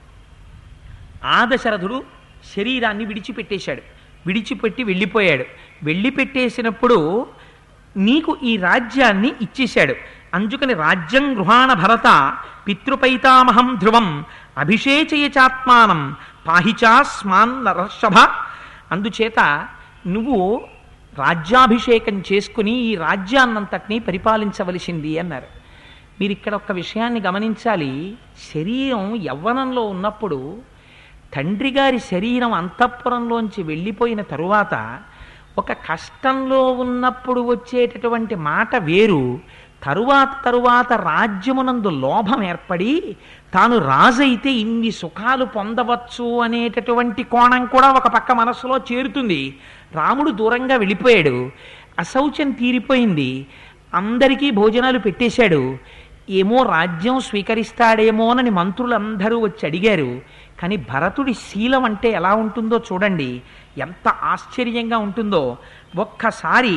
ఆ దశరథుడు శరీరాన్ని విడిచిపెట్టేశాడు విడిచిపెట్టి వెళ్ళిపోయాడు వెళ్ళిపెట్టేసినప్పుడు నీకు ఈ రాజ్యాన్ని ఇచ్చేశాడు అందుకని రాజ్యం గృహాణ భరత పితృపైతామహం ధ్రువం అభిషేచయ చాత్మానం పాహిచా స్మాన్ నరషభ అందుచేత నువ్వు రాజ్యాభిషేకం చేసుకుని ఈ రాజ్యాన్నంతటినీ పరిపాలించవలసింది అన్నారు మీరు ఇక్కడ ఒక విషయాన్ని గమనించాలి శరీరం యవ్వనంలో ఉన్నప్పుడు తండ్రి గారి శరీరం అంతఃపురంలోంచి వెళ్ళిపోయిన తరువాత ఒక కష్టంలో ఉన్నప్పుడు వచ్చేటటువంటి మాట వేరు తరువాత తరువాత రాజ్యమునందు లోభం ఏర్పడి తాను రాజైతే ఇన్ని సుఖాలు పొందవచ్చు అనేటటువంటి కోణం కూడా ఒక పక్క మనస్సులో చేరుతుంది రాముడు దూరంగా వెళ్ళిపోయాడు అశౌచం తీరిపోయింది అందరికీ భోజనాలు పెట్టేశాడు ఏమో రాజ్యం స్వీకరిస్తాడేమోనని మంత్రులందరూ వచ్చి అడిగారు కానీ భరతుడి శీలం అంటే ఎలా ఉంటుందో చూడండి ఎంత ఆశ్చర్యంగా ఉంటుందో ఒక్కసారి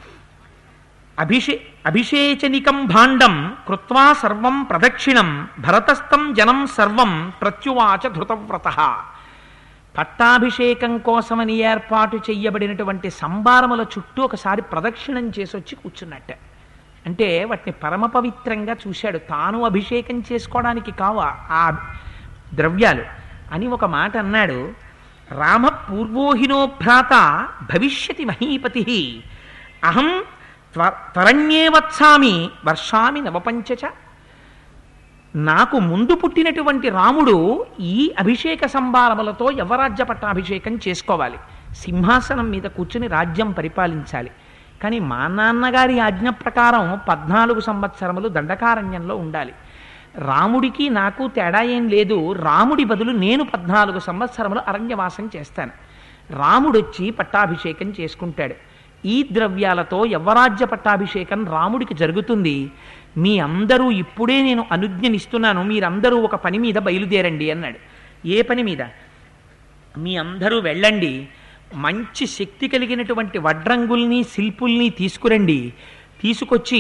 అభిషే అభిషేచనికం భాండం కృత్వా సర్వం ప్రదక్షిణం భరతస్థం జనం సర్వం ప్రత్యువాచ ధృతవ్రత పట్టాభిషేకం కోసమని ఏర్పాటు చెయ్యబడినటువంటి సంబారముల చుట్టూ ఒకసారి ప్రదక్షిణం చేసి వచ్చి కూర్చున్నట్ట అంటే వాటిని పరమ పవిత్రంగా చూశాడు తాను అభిషేకం చేసుకోవడానికి కావా ఆ ద్రవ్యాలు అని ఒక మాట అన్నాడు రామ పూర్వోహినో భ్రాత భవిష్యతి మహీపతి అహం త్వ త్వరణ్యే వత్సామి వర్షామి నవపంచచ నాకు ముందు పుట్టినటువంటి రాముడు ఈ అభిషేక సంభారములతో యవరాజ్య పట్టాభిషేకం చేసుకోవాలి సింహాసనం మీద కూర్చుని రాజ్యం పరిపాలించాలి కానీ మా నాన్నగారి ఆజ్ఞ ప్రకారం పద్నాలుగు సంవత్సరములు దండకారణ్యంలో ఉండాలి రాముడికి నాకు తేడా ఏం లేదు రాముడి బదులు నేను పద్నాలుగు సంవత్సరములు అరణ్యవాసం చేస్తాను రాముడొచ్చి పట్టాభిషేకం చేసుకుంటాడు ఈ ద్రవ్యాలతో యవ్వరాజ్య పట్టాభిషేకం రాముడికి జరుగుతుంది మీ అందరూ ఇప్పుడే నేను అనుజ్ఞనిస్తున్నాను మీరందరూ ఒక పని మీద బయలుదేరండి అన్నాడు ఏ పని మీద మీ అందరూ వెళ్ళండి మంచి శక్తి కలిగినటువంటి వడ్రంగుల్ని శిల్పుల్ని తీసుకురండి తీసుకొచ్చి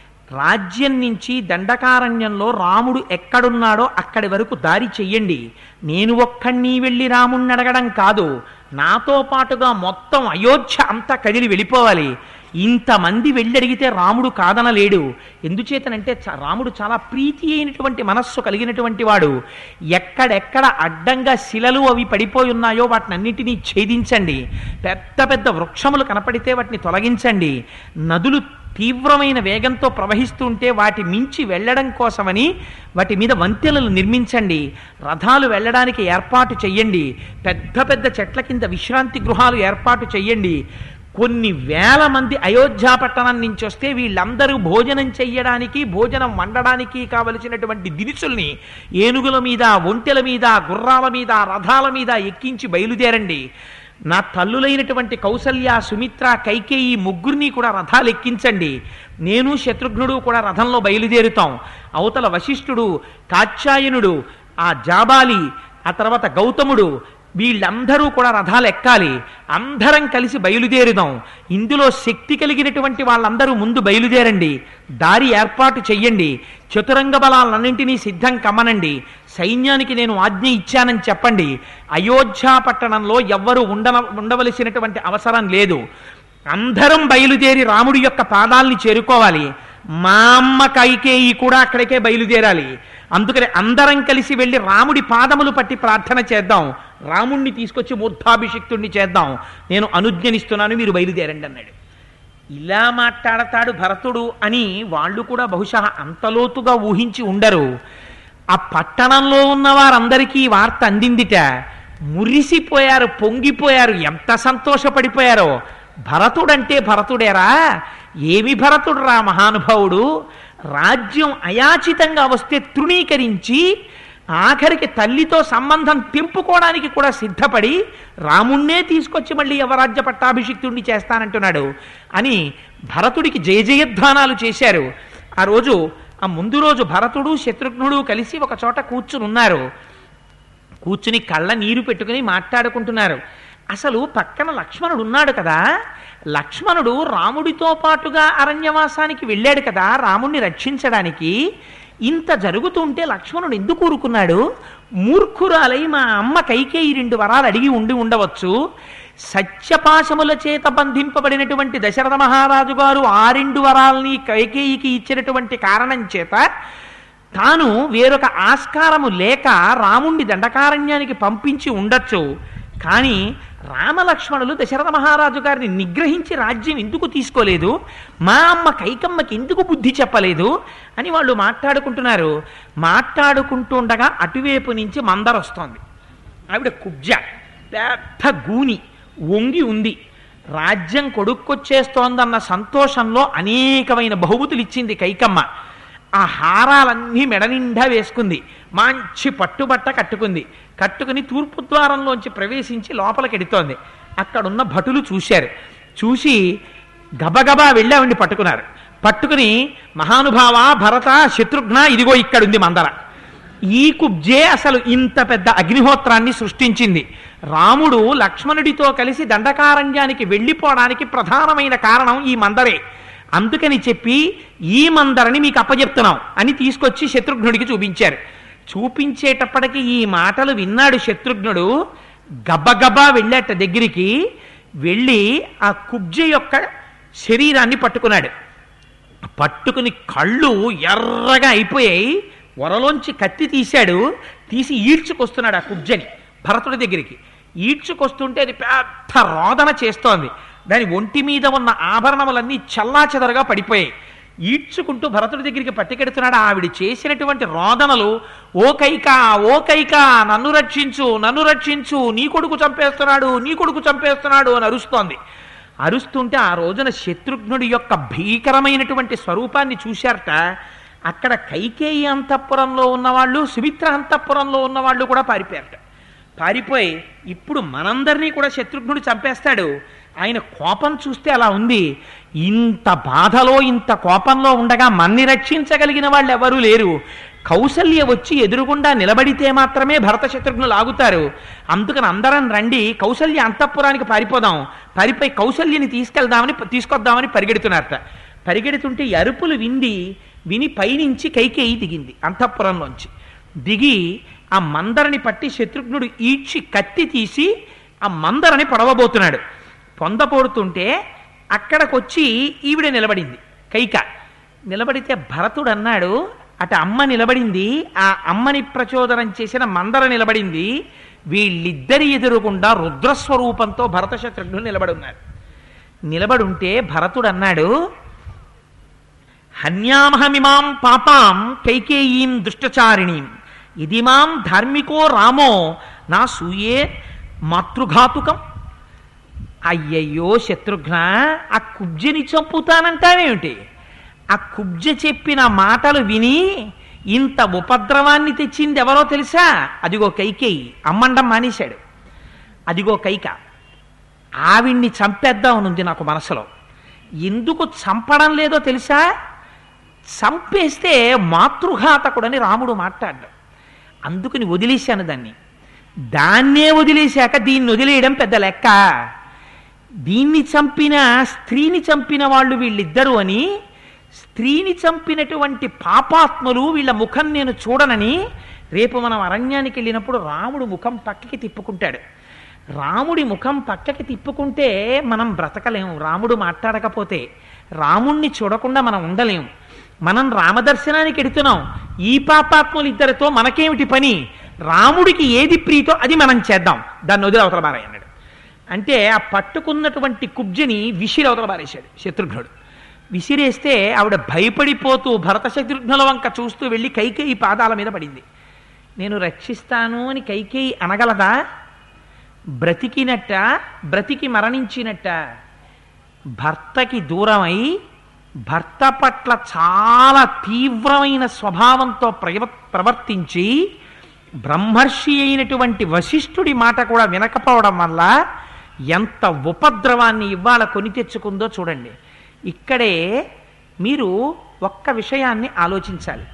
రాజ్యం నుంచి దండకారణ్యంలో రాముడు ఎక్కడున్నాడో అక్కడి వరకు దారి చెయ్యండి నేను ఒక్కడిని వెళ్ళి రాముణ్ణి అడగడం కాదు నాతో పాటుగా మొత్తం అయోధ్య అంతా కదిలి వెళ్ళిపోవాలి ఇంతమంది వెళ్ళి అడిగితే రాముడు కాదనలేడు ఎందుచేతనంటే చ- రాముడు చాలా ప్రీతి అయినటువంటి మనస్సు కలిగినటువంటి వాడు ఎక్కడెక్కడ అడ్డంగా శిలలు అవి పడిపోయి ఉన్నాయో వాటిని అన్నిటినీ ఛేదించండి పెద్ద పెద్ద వృక్షములు కనపడితే వాటిని తొలగించండి నదులు తీవ్రమైన వేగంతో ప్రవహిస్తుంటే వాటి మించి వెళ్ళడం కోసమని వాటి మీద వంతెనలు నిర్మించండి రథాలు వెళ్ళడానికి ఏర్పాటు చెయ్యండి పెద్ద పెద్ద చెట్ల కింద విశ్రాంతి గృహాలు ఏర్పాటు చెయ్యండి కొన్ని వేల మంది అయోధ్య పట్టణం నుంచి వస్తే వీళ్ళందరూ భోజనం చెయ్యడానికి భోజనం వండడానికి కావలసినటువంటి దినుసుల్ని ఏనుగుల మీద ఒంటెల మీద గుర్రాల మీద రథాల మీద ఎక్కించి బయలుదేరండి నా తల్లులైనటువంటి కౌసల్య సుమిత్ర కైకేయి ముగ్గురిని కూడా రథాలు ఎక్కించండి నేను శత్రుఘ్నుడు కూడా రథంలో బయలుదేరుతాం అవతల వశిష్ఠుడు కాత్యాయనుడు ఆ జాబాలి ఆ తర్వాత గౌతముడు వీళ్ళందరూ కూడా రథాలు ఎక్కాలి అందరం కలిసి బయలుదేరుదాం ఇందులో శక్తి కలిగినటువంటి వాళ్ళందరూ ముందు బయలుదేరండి దారి ఏర్పాటు చెయ్యండి చతురంగ బలాలన్నింటినీ సిద్ధం కమ్మనండి సైన్యానికి నేను ఆజ్ఞ ఇచ్చానని చెప్పండి అయోధ్య పట్టణంలో ఎవ్వరూ ఉండన ఉండవలసినటువంటి అవసరం లేదు అందరం బయలుదేరి రాముడి యొక్క పాదాల్ని చేరుకోవాలి మా అమ్మ కైకేయి కూడా అక్కడికే బయలుదేరాలి అందుకని అందరం కలిసి వెళ్ళి రాముడి పాదములు పట్టి ప్రార్థన చేద్దాం రాముణ్ణి తీసుకొచ్చి మూర్ధాభిషిక్తుణ్ణి చేద్దాం నేను అనుజ్ఞనిస్తున్నాను మీరు బయలుదేరండి అన్నాడు ఇలా మాట్లాడతాడు భరతుడు అని వాళ్ళు కూడా బహుశా అంతలోతుగా ఊహించి ఉండరు ఆ పట్టణంలో ఉన్న వారందరికీ ఈ వార్త అందిందిట మురిసిపోయారు పొంగిపోయారు ఎంత సంతోషపడిపోయారో భరతుడంటే భరతుడేరా ఏమి భరతుడు రా మహానుభావుడు రాజ్యం అయాచితంగా వస్తే తృణీకరించి ఆఖరికి తల్లితో సంబంధం తెంపుకోవడానికి కూడా సిద్ధపడి రాముణ్ణే తీసుకొచ్చి మళ్ళీ యవరాజ్య పట్టాభిషిక్తుడిని చేస్తానంటున్నాడు అని భరతుడికి జయ జయధ్వానాలు చేశారు ఆ రోజు ఆ ముందు రోజు భరతుడు శత్రుఘ్నుడు కలిసి ఒక చోట కూర్చుని ఉన్నారు కూర్చుని కళ్ళ నీరు పెట్టుకుని మాట్లాడుకుంటున్నారు అసలు పక్కన లక్ష్మణుడు ఉన్నాడు కదా లక్ష్మణుడు రాముడితో పాటుగా అరణ్యవాసానికి వెళ్ళాడు కదా రాముణ్ణి రక్షించడానికి ఇంత జరుగుతుంటే లక్ష్మణుడు ఎందుకు ఊరుకున్నాడు మూర్ఖురాలై మా అమ్మ కైకేయి రెండు వరాలు అడిగి ఉండి ఉండవచ్చు సత్యపాశముల చేత బంధింపబడినటువంటి దశరథ మహారాజు గారు ఆ రెండు వరాల్ని కైకేయికి ఇచ్చినటువంటి కారణం చేత తాను వేరొక ఆస్కారము లేక రాముణ్ణి దండకారణ్యానికి పంపించి ఉండొచ్చు కానీ రామలక్ష్మణులు దశరథ మహారాజు గారిని నిగ్రహించి రాజ్యం ఎందుకు తీసుకోలేదు మా అమ్మ కైకమ్మకి ఎందుకు బుద్ధి చెప్పలేదు అని వాళ్ళు మాట్లాడుకుంటున్నారు మాట్లాడుకుంటుండగా అటువైపు నుంచి మందర వస్తోంది ఆవిడ కుబ్జ పెద్ద గూని వంగి ఉంది రాజ్యం కొడుక్కొచ్చేస్తోందన్న సంతోషంలో అనేకమైన బహుమతులు ఇచ్చింది కైకమ్మ ఆ హారాలన్నీ మెడ నిండా వేసుకుంది మంచి పట్టుబట్ట కట్టుకుంది కట్టుకుని తూర్పు ద్వారంలోంచి ప్రవేశించి లోపలికి ఎడుతోంది అక్కడున్న భటులు చూశారు చూసి గబగబా వెళ్ళి ఆవిడ్ని పట్టుకున్నారు పట్టుకుని మహానుభావ భరత శత్రుఘ్న ఇదిగో ఇక్కడుంది మందర ఈ కుబ్జే అసలు ఇంత పెద్ద అగ్నిహోత్రాన్ని సృష్టించింది రాముడు లక్ష్మణుడితో కలిసి దండకారణ్యానికి వెళ్ళిపోవడానికి ప్రధానమైన కారణం ఈ మందరే అందుకని చెప్పి ఈ మందరని మీకు అప్పచెప్తున్నాం అని తీసుకొచ్చి శత్రుఘ్నుడికి చూపించారు చూపించేటప్పటికి ఈ మాటలు విన్నాడు శత్రుఘ్నుడు గబ్బగబ్బా వెళ్ళాట దగ్గరికి వెళ్ళి ఆ కుబ్జ యొక్క శరీరాన్ని పట్టుకున్నాడు పట్టుకుని కళ్ళు ఎర్రగా అయిపోయాయి వరలోంచి కత్తి తీశాడు తీసి ఈడ్చుకొస్తున్నాడు ఆ కుబ్జని భరతుడి దగ్గరికి ఈడ్చుకొస్తుంటే అది పెద్ద రోదన చేస్తోంది దాని ఒంటి మీద ఉన్న ఆభరణములన్నీ చల్లాచెదరగా పడిపోయాయి ఈడ్చుకుంటూ భరతుడి దగ్గరికి పట్టుకెడుతున్నాడు ఆవిడ చేసినటువంటి రోదనలు ఓ కైక ఓ కైక నన్ను రక్షించు నన్ను రక్షించు నీ కొడుకు చంపేస్తున్నాడు నీ కొడుకు చంపేస్తున్నాడు అని అరుస్తోంది అరుస్తుంటే ఆ రోజున శత్రుఘ్నుడి యొక్క భీకరమైనటువంటి స్వరూపాన్ని చూశారట అక్కడ కైకేయి అంతఃపురంలో ఉన్నవాళ్ళు సుమిత్ర అంతఃపురంలో ఉన్నవాళ్ళు కూడా పారిపోయారట పారిపోయి ఇప్పుడు మనందరినీ కూడా శత్రుఘ్నుడు చంపేస్తాడు ఆయన కోపం చూస్తే అలా ఉంది ఇంత బాధలో ఇంత కోపంలో ఉండగా మన్ని రక్షించగలిగిన వాళ్ళు ఎవరూ లేరు కౌసల్య వచ్చి ఎదురుగుండా నిలబడితే మాత్రమే భరత శత్రుఘ్నులు ఆగుతారు అందుకని అందరం రండి కౌసల్య అంతఃపురానికి పారిపోదాం పారిపోయి కౌసల్యని తీసుకెళ్దామని తీసుకొద్దామని పరిగెడుతున్నారట పరిగెడుతుంటే ఈ అరుపులు వింది విని పైనుంచి కైకేయి దిగింది అంతఃపురంలోంచి దిగి ఆ మందరని పట్టి శత్రుఘ్నుడు ఈడ్చి కత్తి తీసి ఆ మందరని పొడవబోతున్నాడు పొందపోడుతుంటే అక్కడికొచ్చి ఈవిడ నిలబడింది కైక నిలబడితే భరతుడు అన్నాడు అటు అమ్మ నిలబడింది ఆ అమ్మని ప్రచోదనం చేసిన మందర నిలబడింది వీళ్ళిద్దరి ఎదురుగుండా రుద్రస్వరూపంతో భరత శత్రుఘ్నుడు నిలబడి ఉన్నారు నిలబడుంటే భరతుడు అన్నాడు హన్యామహమిమాం పాపాం కైకేయీం దుష్టచారిణీం ఇది మాం ధార్మికో రామో నా సూయే మాతృఘాతుకం అయ్యయ్యో శత్రుఘ్న ఆ కుబ్జని చంపుతానంటావేమిటి ఆ కుబ్జ చెప్పిన మాటలు విని ఇంత ఉపద్రవాన్ని తెచ్చింది ఎవరో తెలుసా అదిగో కైకేయి అమ్మండం మానేశాడు అదిగో కైక ఆవిడ్ని చంపేద్దామనుంది నాకు మనసులో ఎందుకు చంపడం లేదో తెలుసా చంపేస్తే మాతృఘాతకుడని రాముడు మాట్లాడ్డాడు అందుకని వదిలేశాను దాన్ని దాన్నే వదిలేశాక దీన్ని వదిలేయడం పెద్ద లెక్క దీన్ని చంపిన స్త్రీని చంపిన వాళ్ళు వీళ్ళిద్దరు అని స్త్రీని చంపినటువంటి పాపాత్ములు వీళ్ళ ముఖం నేను చూడనని రేపు మనం అరణ్యానికి వెళ్ళినప్పుడు రాముడు ముఖం పక్కకి తిప్పుకుంటాడు రాముడి ముఖం పక్కకి తిప్పుకుంటే మనం బ్రతకలేము రాముడు మాట్లాడకపోతే రాముణ్ణి చూడకుండా మనం ఉండలేము మనం రామదర్శనానికి ఎడుతున్నాం ఈ పాపాత్ములు ఇద్దరితో మనకేమిటి పని రాముడికి ఏది ప్రీతో అది మనం చేద్దాం దాన్ని వదిలి అవతల బారాయి అన్నాడు అంటే ఆ పట్టుకున్నటువంటి కుబ్జని విసిరి అవతల బారేశాడు శత్రుఘ్నుడు విసిరేస్తే ఆవిడ భయపడిపోతూ భరత శత్రుఘ్నుల వంక చూస్తూ వెళ్ళి కైకేయి పాదాల మీద పడింది నేను రక్షిస్తాను అని కైకేయి అనగలదా బ్రతికినట్ట బ్రతికి మరణించినట్ట భర్తకి దూరమై భర్త పట్ల చాలా తీవ్రమైన స్వభావంతో ప్రవ ప్రవర్తించి బ్రహ్మర్షి అయినటువంటి వశిష్ఠుడి మాట కూడా వినకపోవడం వల్ల ఎంత ఉపద్రవాన్ని ఇవాళ కొని తెచ్చుకుందో చూడండి ఇక్కడే మీరు ఒక్క విషయాన్ని ఆలోచించాలి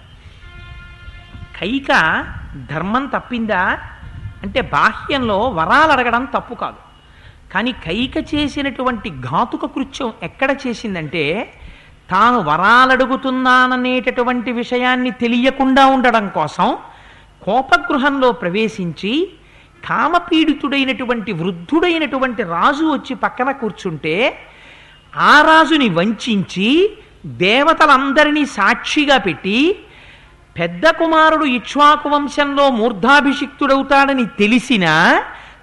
కైక ధర్మం తప్పిందా అంటే బాహ్యంలో వరాలు అడగడం తప్పు కాదు కానీ కైక చేసినటువంటి ఘాతుక కృత్యం ఎక్కడ చేసిందంటే తాను వరాలడుగుతున్నాననేటటువంటి విషయాన్ని తెలియకుండా ఉండడం కోసం కోపగృహంలో ప్రవేశించి కామపీడితుడైనటువంటి వృద్ధుడైనటువంటి రాజు వచ్చి పక్కన కూర్చుంటే ఆ రాజుని వంచించి దేవతలందరినీ సాక్షిగా పెట్టి పెద్ద కుమారుడు ఇక్ష్వాకు వంశంలో మూర్ధాభిషిక్తుడవుతాడని తెలిసినా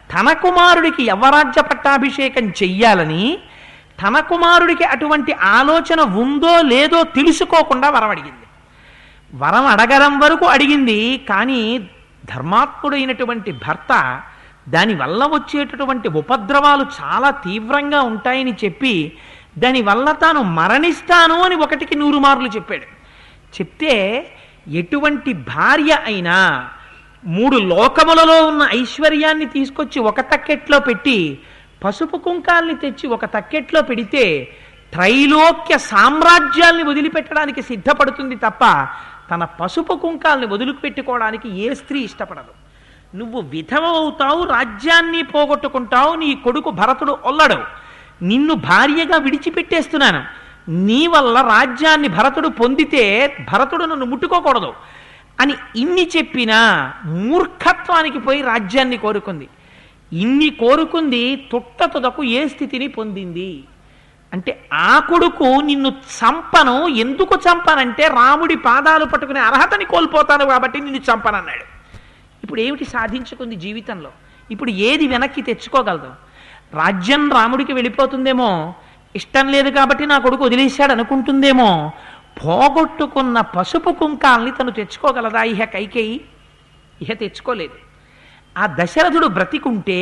తన కుమారుడికి యవరాజ్య పట్టాభిషేకం చెయ్యాలని తన కుమారుడికి అటువంటి ఆలోచన ఉందో లేదో తెలుసుకోకుండా వరం అడిగింది వరం అడగడం వరకు అడిగింది కానీ ధర్మాత్ముడైనటువంటి భర్త దానివల్ల వచ్చేటటువంటి ఉపద్రవాలు చాలా తీవ్రంగా ఉంటాయని చెప్పి దానివల్ల తాను మరణిస్తాను అని ఒకటికి నూరు మార్లు చెప్పాడు చెప్తే ఎటువంటి భార్య అయినా మూడు లోకములలో ఉన్న ఐశ్వర్యాన్ని తీసుకొచ్చి ఒక తక్కెట్లో పెట్టి పసుపు కుంకాల్ని తెచ్చి ఒక తక్కెట్లో పెడితే త్రైలోక్య సామ్రాజ్యాల్ని వదిలిపెట్టడానికి సిద్ధపడుతుంది తప్ప తన పసుపు కుంకాల్ని వదిలిపెట్టుకోవడానికి ఏ స్త్రీ ఇష్టపడదు నువ్వు విధవ అవుతావు రాజ్యాన్ని పోగొట్టుకుంటావు నీ కొడుకు భరతుడు ఒల్లడు నిన్ను భార్యగా విడిచిపెట్టేస్తున్నాను నీ వల్ల రాజ్యాన్ని భరతుడు పొందితే భరతుడు నన్ను ముట్టుకోకూడదు అని ఇన్ని చెప్పినా మూర్ఖత్వానికి పోయి రాజ్యాన్ని కోరుకుంది ఇన్ని కోరుకుంది తుట్ట తుదకు ఏ స్థితిని పొందింది అంటే ఆ కొడుకు నిన్ను చంపను ఎందుకు చంపనంటే రాముడి పాదాలు పట్టుకునే అర్హతని కోల్పోతాను కాబట్టి నిన్ను చంపనన్నాడు ఇప్పుడు ఏమిటి సాధించుకుంది జీవితంలో ఇప్పుడు ఏది వెనక్కి తెచ్చుకోగలదు రాజ్యం రాముడికి వెళ్ళిపోతుందేమో ఇష్టం లేదు కాబట్టి నా కొడుకు వదిలేశాడు అనుకుంటుందేమో పోగొట్టుకున్న పసుపు కుంకాల్ని తను తెచ్చుకోగలదా ఇహ కైకేయి ఇహ తెచ్చుకోలేదు ఆ దశరథుడు బ్రతికుంటే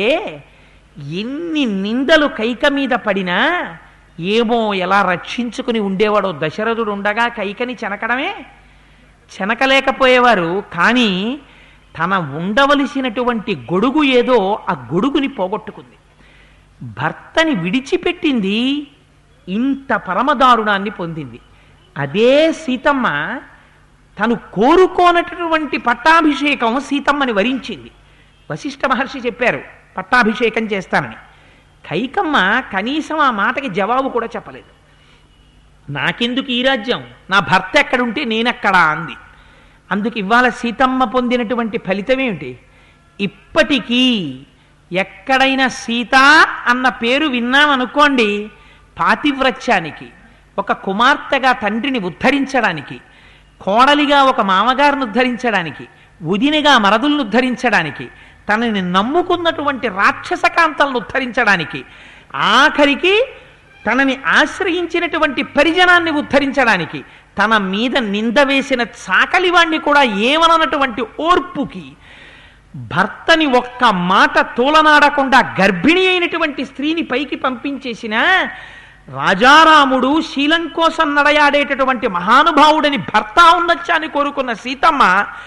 ఎన్ని నిందలు కైక మీద పడినా ఏమో ఎలా రక్షించుకుని ఉండేవాడో దశరథుడు ఉండగా కైకని చెనకడమే చెనకలేకపోయేవారు కానీ తన ఉండవలసినటువంటి గొడుగు ఏదో ఆ గొడుగుని పోగొట్టుకుంది భర్తని విడిచిపెట్టింది ఇంత పరమదారుణాన్ని పొందింది అదే సీతమ్మ తను కోరుకోనటువంటి పట్టాభిషేకం సీతమ్మని వరించింది వశిష్ఠ మహర్షి చెప్పారు పట్టాభిషేకం చేస్తానని కైకమ్మ కనీసం ఆ మాటకి జవాబు కూడా చెప్పలేదు నాకెందుకు ఈ రాజ్యం నా భర్త ఎక్కడుంటే నేనెక్కడా అంది అందుకు ఇవాళ సీతమ్మ పొందినటువంటి ఫలితం ఏమిటి ఇప్పటికీ ఎక్కడైనా సీత అన్న పేరు విన్నామనుకోండి పాతివ్రత్యానికి ఒక కుమార్తెగా తండ్రిని ఉద్ధరించడానికి కోడలిగా ఒక మామగారిని ఉద్ధరించడానికి ఉదినిగా మరదులను ఉద్ధరించడానికి తనని నమ్ముకున్నటువంటి రాక్షసకాంతలను ఉద్ధరించడానికి ఆఖరికి తనని ఆశ్రయించినటువంటి పరిజనాన్ని ఉద్ధరించడానికి తన మీద నింద వేసిన చాకలివాణ్ణి కూడా ఏమననటువంటి ఓర్పుకి భర్తని ఒక్క మాట తోలనాడకుండా గర్భిణి అయినటువంటి స్త్రీని పైకి పంపించేసిన రాజారాముడు శీలం కోసం నడయాడేటటువంటి మహానుభావుడని భర్త ఉండొచ్చాని కోరుకున్న సీతమ్మ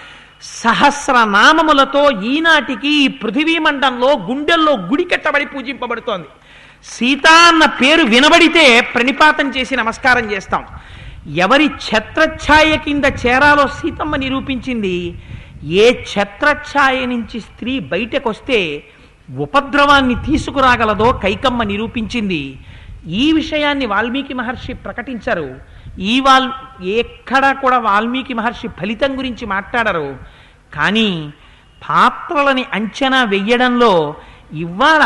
సహస్రనామములతో ఈనాటికి ఈ పృథివీ మండంలో గుండెల్లో గుడి కట్టబడి పూజింపబడుతోంది సీత అన్న పేరు వినబడితే ప్రణిపాతం చేసి నమస్కారం చేస్తాం ఎవరి ఛత్రఛాయ కింద చేరాలో సీతమ్మ నిరూపించింది ఏ ఛత్రఛాయ నుంచి స్త్రీ బయటకొస్తే ఉపద్రవాన్ని తీసుకురాగలదో కైకమ్మ నిరూపించింది ఈ విషయాన్ని వాల్మీకి మహర్షి ప్రకటించారు ఈ వాల్ ఎక్కడ కూడా వాల్మీకి మహర్షి ఫలితం గురించి మాట్లాడరు కానీ పాత్రలని అంచనా వెయ్యడంలో ఇవాళ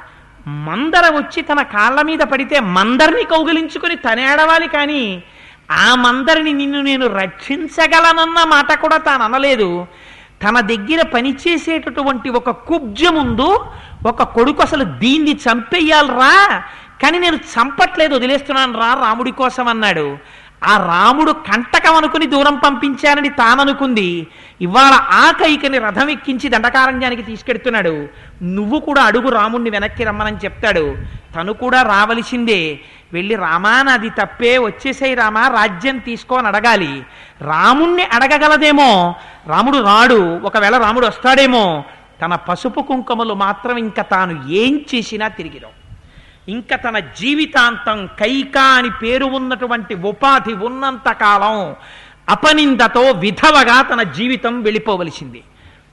మందర వచ్చి తన కాళ్ళ మీద పడితే మందరిని కౌగిలించుకుని తనేడవాలి కానీ ఆ మందరిని నిన్ను నేను రక్షించగలనన్న మాట కూడా తాను అనలేదు తన దగ్గర పనిచేసేటటువంటి ఒక కుబ్జముందు ఒక కొడుకు అసలు దీన్ని చంపేయాలరా కానీ నేను చంపట్లేదు వదిలేస్తున్నాను రా రాముడి కోసం అన్నాడు ఆ రాముడు కంటకం అనుకుని దూరం పంపించానని తాననుకుంది ఇవాళ ఆ కైకని రథం ఎక్కించి దండకారణ్యానికి తీసుకెడుతున్నాడు నువ్వు కూడా అడుగు రాముణ్ణి వెనక్కి రమ్మనని చెప్తాడు తను కూడా రావలసిందే వెళ్ళి రామా నాది తప్పే వచ్చేసేయి రామా రాజ్యం తీసుకోని అడగాలి రాముణ్ణి అడగగలదేమో రాముడు రాడు ఒకవేళ రాముడు వస్తాడేమో తన పసుపు కుంకుమలు మాత్రం ఇంకా తాను ఏం చేసినా తిరిగిరావు ఇంకా తన జీవితాంతం కైక అని పేరు ఉన్నటువంటి ఉపాధి ఉన్నంత కాలం అపనిందతో విధవగా తన జీవితం వెళ్ళిపోవలసింది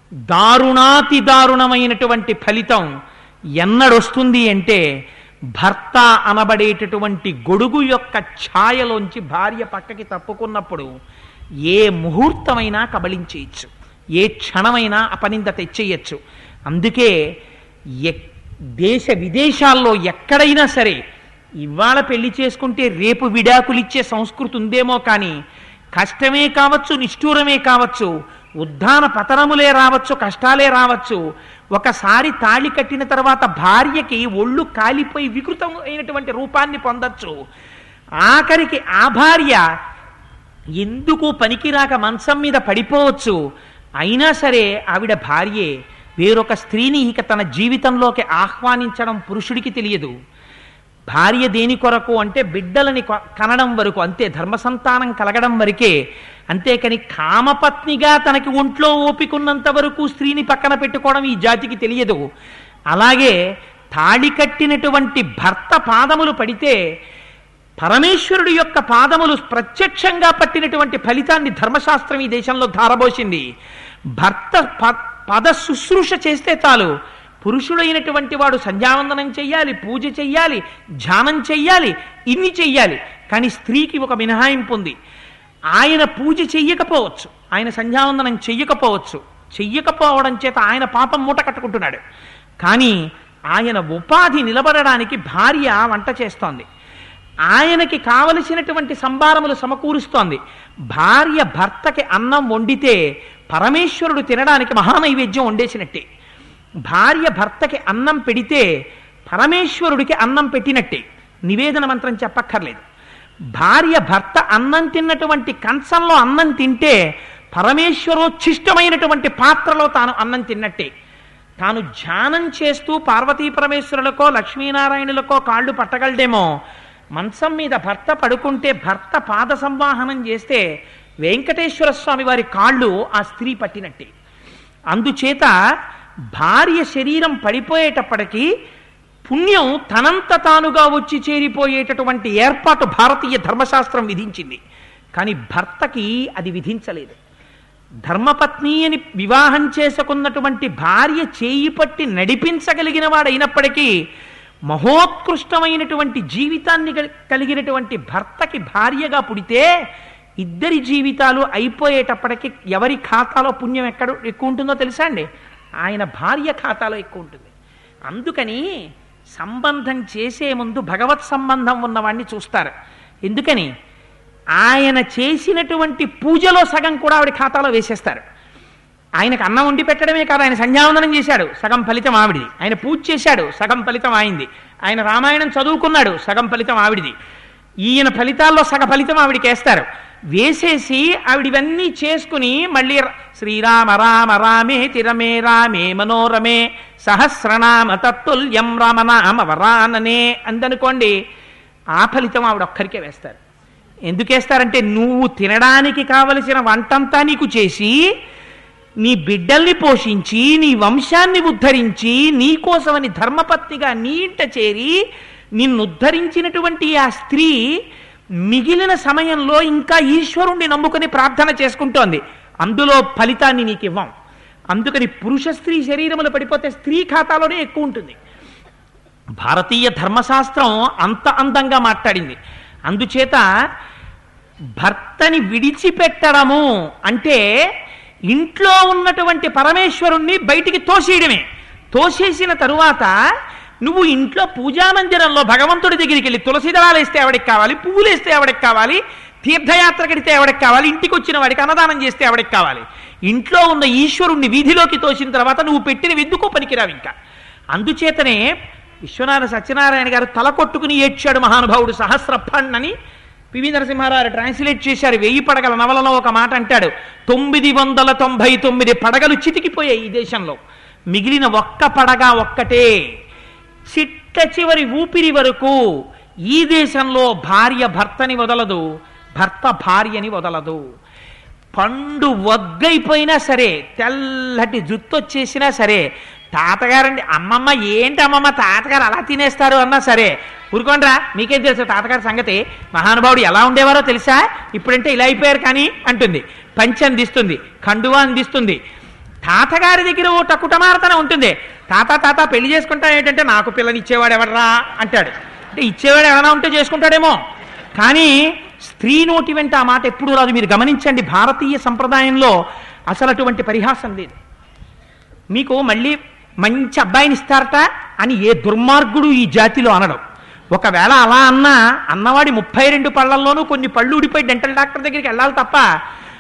దారుణాతి దారుణమైనటువంటి ఫలితం ఎన్నడొస్తుంది అంటే భర్త అనబడేటటువంటి గొడుగు యొక్క ఛాయలోంచి భార్య పక్కకి తప్పుకున్నప్పుడు ఏ ముహూర్తమైనా కబళించేయచ్చు ఏ క్షణమైనా అపనింద తెచ్చేయచ్చు అందుకే ఎక్ దేశ విదేశాల్లో ఎక్కడైనా సరే ఇవాళ పెళ్లి చేసుకుంటే రేపు విడాకులిచ్చే సంస్కృతి ఉందేమో కానీ కష్టమే కావచ్చు నిష్ఠూరమే కావచ్చు ఉద్దాన పతనములే రావచ్చు కష్టాలే రావచ్చు ఒకసారి తాళి కట్టిన తర్వాత భార్యకి ఒళ్ళు కాలిపోయి వికృతం అయినటువంటి రూపాన్ని పొందొచ్చు ఆఖరికి ఆ భార్య ఎందుకు పనికిరాక మంచం మీద పడిపోవచ్చు అయినా సరే ఆవిడ భార్యే వేరొక స్త్రీని ఇక తన జీవితంలోకి ఆహ్వానించడం పురుషుడికి తెలియదు భార్య దేని కొరకు అంటే బిడ్డలని కొ- కనడం వరకు అంతే ధర్మ సంతానం కలగడం వరకే అంతేకాని కామపత్నిగా తనకి ఒంట్లో ఓపికన్నంత వరకు స్త్రీని పక్కన పెట్టుకోవడం ఈ జాతికి తెలియదు అలాగే తాళి కట్టినటువంటి భర్త పాదములు పడితే పరమేశ్వరుడి యొక్క పాదములు ప్రత్యక్షంగా పట్టినటువంటి ఫలితాన్ని ధర్మశాస్త్రం ఈ దేశంలో ధారబోసింది భర్త ప- పద శుశ్రూష చేస్తే చాలు పురుషుడైనటువంటి వాడు సంధ్యావందనం చెయ్యాలి పూజ చెయ్యాలి ధ్యానం చెయ్యాలి ఇన్ని చెయ్యాలి కానీ స్త్రీకి ఒక మినహాయింపు ఉంది ఆయన పూజ చెయ్యకపోవచ్చు ఆయన సంధ్యావందనం చెయ్యకపోవచ్చు చెయ్యకపోవడం చేత ఆయన పాపం మూట కట్టుకుంటున్నాడు కానీ ఆయన ఉపాధి నిలబడడానికి భార్య వంట చేస్తోంది ఆయనకి కావలసినటువంటి సంభారములు సమకూరుస్తోంది భార్య భర్తకి అన్నం వండితే పరమేశ్వరుడు తినడానికి మహానైవేద్యం వండేసినట్టే భార్య భర్తకి అన్నం పెడితే పరమేశ్వరుడికి అన్నం పెట్టినట్టే నివేదన మంత్రం చెప్పక్కర్లేదు భార్య భర్త అన్నం తిన్నటువంటి కంచంలో అన్నం తింటే పరమేశ్వరోచ్ఛిష్టమైనటువంటి పాత్రలో తాను అన్నం తిన్నట్టే తాను ధ్యానం చేస్తూ పార్వతీ పరమేశ్వరులకో లక్ష్మీనారాయణులకో కాళ్ళు పట్టగలడేమో మంచం మీద భర్త పడుకుంటే భర్త పాద సంవాహనం చేస్తే వెంకటేశ్వర స్వామి వారి కాళ్ళు ఆ స్త్రీ పట్టినట్టే అందుచేత భార్య శరీరం పడిపోయేటప్పటికీ పుణ్యం తనంత తానుగా వచ్చి చేరిపోయేటటువంటి ఏర్పాటు భారతీయ ధర్మశాస్త్రం విధించింది కానీ భర్తకి అది విధించలేదు ధర్మపత్ని అని వివాహం చేసుకున్నటువంటి భార్య చేయి పట్టి నడిపించగలిగిన వాడైనప్పటికీ మహోత్కృష్టమైనటువంటి జీవితాన్ని కలి- కలిగినటువంటి భర్తకి భార్యగా పుడితే ఇద్దరి జీవితాలు అయిపోయేటప్పటికి ఎవరి ఖాతాలో పుణ్యం ఎక్కడ ఎక్కువ ఉంటుందో తెలుసా అండి ఆయన భార్య ఖాతాలో ఎక్కువ ఉంటుంది అందుకని సంబంధం చేసే ముందు భగవత్ సంబంధం ఉన్నవాడిని చూస్తారు ఎందుకని ఆయన చేసినటువంటి పూజలో సగం కూడా ఆవిడ ఖాతాలో వేసేస్తారు ఆయనకు అన్నం వండి పెట్టడమే కాదు ఆయన సంధ్యావందనం చేశాడు సగం ఫలితం ఆవిడిది ఆయన పూజ చేశాడు సగం ఫలితం ఆయింది ఆయన రామాయణం చదువుకున్నాడు సగం ఫలితం ఆవిడిది ఈయన ఫలితాల్లో సగ ఫలితం ఆవిడికి వేస్తారు వేసేసి ఆవిడ ఇవన్నీ చేసుకుని మళ్ళీ ర- శ్రీరామ రామ రామే తిరమే రామే మనోరమే సహస్రనామ తత్తుల్యం రామనామ వరాననే అందనుకోండి ఆ ఫలితం ఆవిడ ఒక్కరికే వేస్తారు ఎందుకేస్తారంటే నువ్వు తినడానికి కావలసిన వంటంతా నీకు చేసి నీ బిడ్డల్ని పోషించి నీ వంశాన్ని ఉద్ధరించి నీ కోసమని ధర్మపత్నిగా నీ ఇంట చేరి నిన్ను ఉద్ధరించినటువంటి ఆ స్త్రీ మిగిలిన సమయంలో ఇంకా ఈశ్వరుణ్ణి నమ్ముకుని ప్రార్థన చేసుకుంటోంది అందులో ఫలితాన్ని నీకు ఇవ్వం అందుకని పురుష స్త్రీ శరీరములు పడిపోతే స్త్రీ ఖాతాలోనే ఎక్కువ ఉంటుంది భారతీయ ధర్మశాస్త్రం అంత అందంగా మాట్లాడింది అందుచేత భర్తని విడిచిపెట్టడము అంటే ఇంట్లో ఉన్నటువంటి పరమేశ్వరుణ్ణి బయటికి తోసేయడమే తోసేసిన తరువాత నువ్వు ఇంట్లో పూజామందిరంలో భగవంతుడి దగ్గరికి వెళ్ళి తులసి దళాలు వేస్తే ఎవడికి కావాలి పువ్వులు వేస్తే ఎవడికి కావాలి తీర్థయాత్ర కడితే ఎవడికి కావాలి ఇంటికి వచ్చిన వాడికి అన్నదానం చేస్తే ఎవడికి కావాలి ఇంట్లో ఉన్న ఈశ్వరుణ్ణి వీధిలోకి తోసిన తర్వాత నువ్వు పెట్టిన ఎందుకో పనికిరావు ఇంకా అందుచేతనే విశ్వనాథ సత్యనారాయణ గారు తల కొట్టుకుని ఏడ్చాడు మహానుభావుడు సహస్రఫణ్ అని పివి నరసింహారావు ట్రాన్స్లేట్ చేశారు వెయ్యి పడగల నవలలో ఒక మాట అంటాడు తొమ్మిది వందల తొంభై తొమ్మిది పడగలు చితికిపోయాయి ఈ దేశంలో మిగిలిన ఒక్క పడగ ఒక్కటే చిట్ట చివరి ఊపిరి వరకు ఈ దేశంలో భార్య భర్తని వదలదు భర్త భార్యని వదలదు పండు వగ్గైపోయినా సరే తెల్లటి జుత్తు వచ్చేసినా సరే తాతగారండి అమ్మమ్మ ఏంటి అమ్మమ్మ తాతగారు అలా తినేస్తారు అన్నా సరే ఊరుకోండ్రా మీకేం తెలుసు తాతగారి సంగతి మహానుభావుడు ఎలా ఉండేవారో తెలుసా ఇప్పుడంటే ఇలా అయిపోయారు కానీ అంటుంది పంచి అందిస్తుంది కండువా అందిస్తుంది తాతగారి దగ్గర ఓ టకుటమారతన ఉంటుంది తాత తాత పెళ్లి చేసుకుంటా ఏంటంటే నాకు పిల్లని ఇచ్చేవాడు ఎవడరా అంటాడు అంటే ఇచ్చేవాడు ఎవరైనా ఉంటే చేసుకుంటాడేమో కానీ స్త్రీ నోటి వెంట ఆ మాట ఎప్పుడు రాదు మీరు గమనించండి భారతీయ సంప్రదాయంలో అసలు అటువంటి పరిహాసం లేదు మీకు మళ్ళీ మంచి అబ్బాయిని ఇస్తారట అని ఏ దుర్మార్గుడు ఈ జాతిలో అనడం ఒకవేళ అలా అన్నా అన్నవాడి ముప్పై రెండు పళ్ళల్లోనూ కొన్ని పళ్ళు ఊడిపోయి డెంటల్ డాక్టర్ దగ్గరికి వెళ్ళాలి తప్ప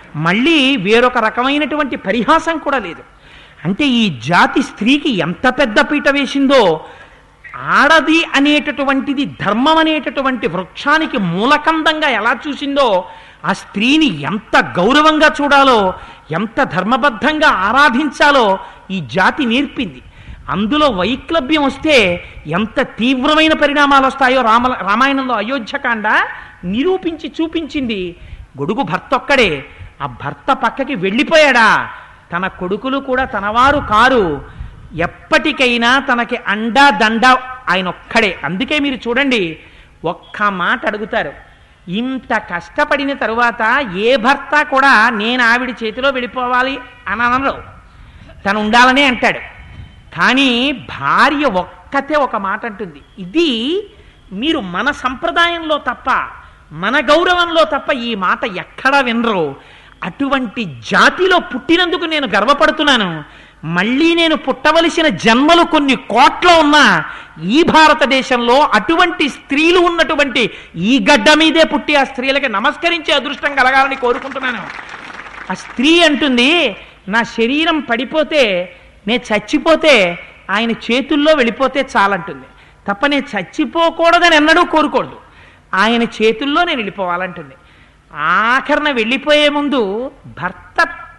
మళ్ళీ వేరొక రకమైనటువంటి పరిహాసం కూడా లేదు అంటే ఈ జాతి స్త్రీకి ఎంత పెద్ద పీట వేసిందో ఆడది అనేటటువంటిది ధర్మం అనేటటువంటి వృక్షానికి మూలకందంగా ఎలా చూసిందో ఆ స్త్రీని ఎంత గౌరవంగా చూడాలో ఎంత ధర్మబద్ధంగా ఆరాధించాలో ఈ జాతి నేర్పింది అందులో వైక్లభ్యం వస్తే ఎంత తీవ్రమైన పరిణామాలు వస్తాయో రామ రామాయణంలో అయోధ్యకాండ నిరూపించి చూపించింది గొడుగు భర్త ఒక్కడే ఆ భర్త పక్కకి వెళ్ళిపోయాడా తన కొడుకులు కూడా తనవారు కారు ఎప్పటికైనా తనకి అండా దండ ఆయన ఒక్కడే అందుకే మీరు చూడండి ఒక్క మాట అడుగుతారు ఇంత కష్టపడిన తరువాత ఏ భర్త కూడా నేను ఆవిడ చేతిలో వెళ్ళిపోవాలి అని అనరు తను ఉండాలనే అంటాడు కానీ భార్య ఒక్కతే ఒక మాట అంటుంది ఇది మీరు మన సంప్రదాయంలో తప్ప మన గౌరవంలో తప్ప ఈ మాట ఎక్కడా వినరు అటువంటి జాతిలో పుట్టినందుకు నేను గర్వపడుతున్నాను మళ్ళీ నేను పుట్టవలసిన జన్మలు కొన్ని కోట్ల ఉన్నా ఈ భారతదేశంలో అటువంటి స్త్రీలు ఉన్నటువంటి ఈ గడ్డ మీదే పుట్టి ఆ స్త్రీలకి నమస్కరించే అదృష్టం కలగాలని కోరుకుంటున్నాను ఆ స్త్రీ అంటుంది నా శరీరం పడిపోతే నేను చచ్చిపోతే ఆయన చేతుల్లో వెళ్ళిపోతే చాలంటుంది తప్ప నేను చచ్చిపోకూడదని ఎన్నడూ కోరుకోదు ఆయన చేతుల్లో నేను వెళ్ళిపోవాలంటుంది ఆఖరణ వెళ్ళిపోయే ముందు భర్త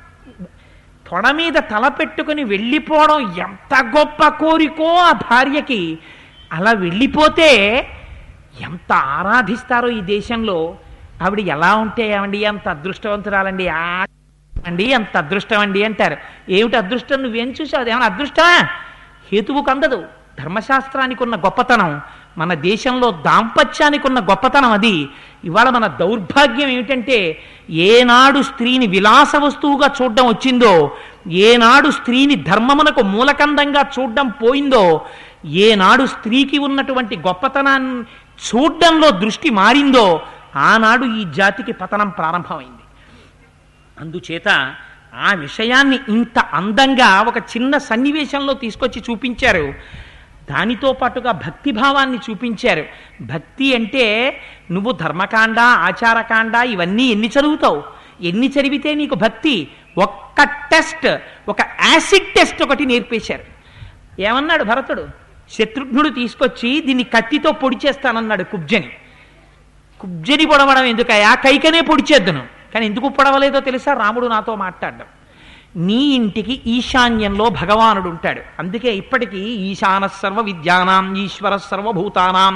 తొడ మీద తల పెట్టుకుని వెళ్ళిపోవడం ఎంత గొప్ప కోరికో ఆ భార్యకి అలా వెళ్ళిపోతే ఎంత ఆరాధిస్తారో ఈ దేశంలో ఆవిడ ఎలా ఉంటే ఏమండి ఎంత అదృష్టవంతురాలండి ఆ అండి ఎంత అదృష్టం అండి అంటారు ఏమిటి అదృష్టం నువ్వేం చూసావు ఏమైనా అదృష్టమా హేతువు కందదు ధర్మశాస్త్రానికి ఉన్న గొప్పతనం మన దేశంలో దాంపత్యానికి ఉన్న గొప్పతనం అది ఇవాళ మన దౌర్భాగ్యం ఏమిటంటే ఏనాడు స్త్రీని విలాస వస్తువుగా చూడడం వచ్చిందో ఏనాడు స్త్రీని ధర్మమునకు మూలకందంగా చూడడం పోయిందో ఏనాడు స్త్రీకి ఉన్నటువంటి గొప్పతనాన్ని చూడడంలో దృష్టి మారిందో ఆనాడు ఈ జాతికి పతనం ప్రారంభమైంది అందుచేత ఆ విషయాన్ని ఇంత అందంగా ఒక చిన్న సన్నివేశంలో తీసుకొచ్చి చూపించారు దానితో పాటుగా భక్తిభావాన్ని చూపించారు భక్తి అంటే నువ్వు ధర్మకాండ ఆచారకాండ ఇవన్నీ ఎన్ని చదువుతావు ఎన్ని చదివితే నీకు భక్తి ఒక్క టెస్ట్ ఒక యాసిడ్ టెస్ట్ ఒకటి నేర్పేశారు ఏమన్నాడు భరతుడు శత్రుఘ్నుడు తీసుకొచ్చి దీన్ని కత్తితో పొడి చేస్తానన్నాడు కుబ్జని కుబ్జని పొడవడం ఎందుకయ్యా కైకనే పొడిచేద్దును కానీ ఎందుకు పొడవలేదో తెలుసా రాముడు నాతో మాట్లాడడం నీ ఇంటికి ఈశాన్యంలో భగవానుడు ఉంటాడు అందుకే ఇప్పటికీ ఈశాన సర్వ విద్యానాం ఈశ్వర సర్వభూతానాం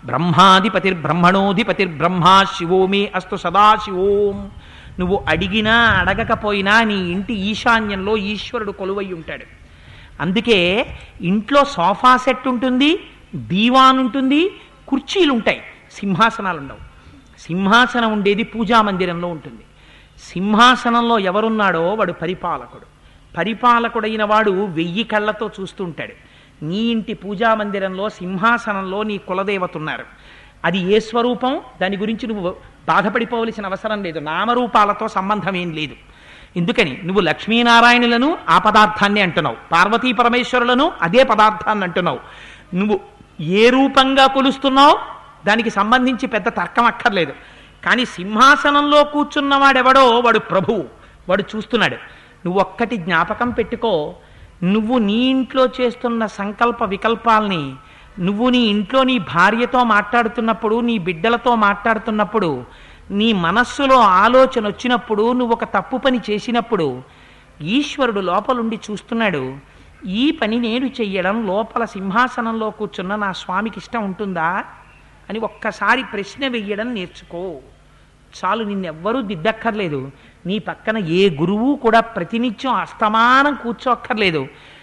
బ్రహ్మాధిపతిర్బ్రహ్మణోధిపతిర్బ్రహ్మ శివో మే అస్తు సదాశివోం నువ్వు అడిగినా అడగకపోయినా నీ ఇంటి ఈశాన్యంలో ఈశ్వరుడు కొలువై ఉంటాడు అందుకే ఇంట్లో సోఫా సెట్ ఉంటుంది దీవాన్ ఉంటుంది కుర్చీలు ఉంటాయి సింహాసనాలు ఉండవు సింహాసనం ఉండేది పూజా మందిరంలో ఉంటుంది సింహాసనంలో ఎవరున్నాడో వాడు పరిపాలకుడు పరిపాలకుడైన వాడు వెయ్యి కళ్ళతో చూస్తుంటాడు నీ ఇంటి పూజా మందిరంలో సింహాసనంలో నీ కులదేవత ఉన్నారు అది ఏ స్వరూపం దాని గురించి నువ్వు బాధపడిపోవలసిన అవసరం లేదు నామరూపాలతో సంబంధం ఏం లేదు ఎందుకని నువ్వు లక్ష్మీనారాయణులను ఆ పదార్థాన్ని అంటున్నావు పార్వతీ పరమేశ్వరులను అదే పదార్థాన్ని అంటున్నావు నువ్వు ఏ రూపంగా కొలుస్తున్నావు దానికి సంబంధించి పెద్ద తర్కం అక్కర్లేదు కానీ సింహాసనంలో కూర్చున్నవాడెవడో వాడు ప్రభువు వాడు చూస్తున్నాడు నువ్వు ఒక్కటి జ్ఞాపకం పెట్టుకో నువ్వు నీ ఇంట్లో చేస్తున్న సంకల్ప వికల్పాల్ని నువ్వు నీ ఇంట్లో నీ భార్యతో మాట్లాడుతున్నప్పుడు నీ బిడ్డలతో మాట్లాడుతున్నప్పుడు నీ మనస్సులో ఆలోచన వచ్చినప్పుడు నువ్వు ఒక తప్పు పని చేసినప్పుడు ఈశ్వరుడు లోపలుండి చూస్తున్నాడు ఈ పని నేను చెయ్యడం లోపల సింహాసనంలో కూర్చున్న నా స్వామికి ఇష్టం ఉంటుందా అని ఒక్కసారి ప్రశ్న వెయ్యడం నేర్చుకో చాలు నిన్నెవ్వరూ దిద్దక్కర్లేదు నీ పక్కన ఏ గురువు కూడా ప్రతినిత్యం అస్తమానం కూర్చోక్కర్లేదు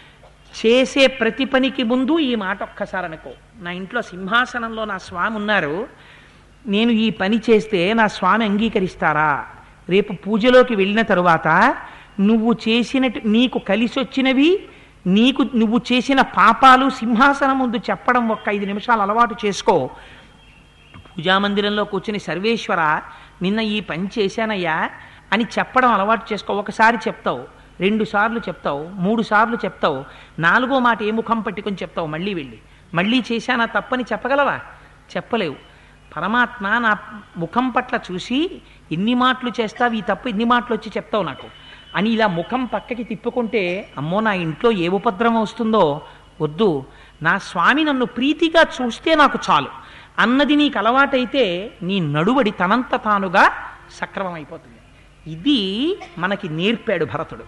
చేసే ప్రతి పనికి ముందు ఈ మాట ఒక్కసారి అనుకో నా ఇంట్లో సింహాసనంలో నా స్వామి ఉన్నారు నేను ఈ పని చేస్తే నా స్వామి అంగీకరిస్తారా రేపు పూజలోకి వెళ్ళిన తరువాత నువ్వు చేసినట్టు నీకు కలిసి వచ్చినవి నీకు నువ్వు చేసిన పాపాలు సింహాసనం ముందు చెప్పడం ఒక్క ఐదు నిమిషాలు అలవాటు చేసుకో పూజామందిరంలో కూర్చుని సర్వేశ్వర నిన్న ఈ పని చేశానయ్యా అని చెప్పడం అలవాటు చేసుకో ఒకసారి చెప్తావు రెండు సార్లు చెప్తావు మూడు సార్లు చెప్తావు నాలుగో మాట ఏ ముఖం పట్టుకొని చెప్తావు మళ్ళీ వెళ్ళి మళ్ళీ చేశానా తప్పని చెప్పగలవా చెప్పలేవు పరమాత్మ నా ముఖం పట్ల చూసి ఎన్ని మాటలు చేస్తావు ఈ తప్పు ఎన్ని మాటలు వచ్చి చెప్తావు నాకు అని ఇలా ముఖం పక్కకి తిప్పుకుంటే అమ్మో నా ఇంట్లో ఏ ఉపద్రవం వస్తుందో వద్దు నా స్వామి నన్ను ప్రీతిగా చూస్తే నాకు చాలు అన్నది నీకు అలవాటైతే నీ నడువడి తనంత తానుగా సక్రమం అయిపోతుంది ఇది మనకి నేర్పాడు భరతుడు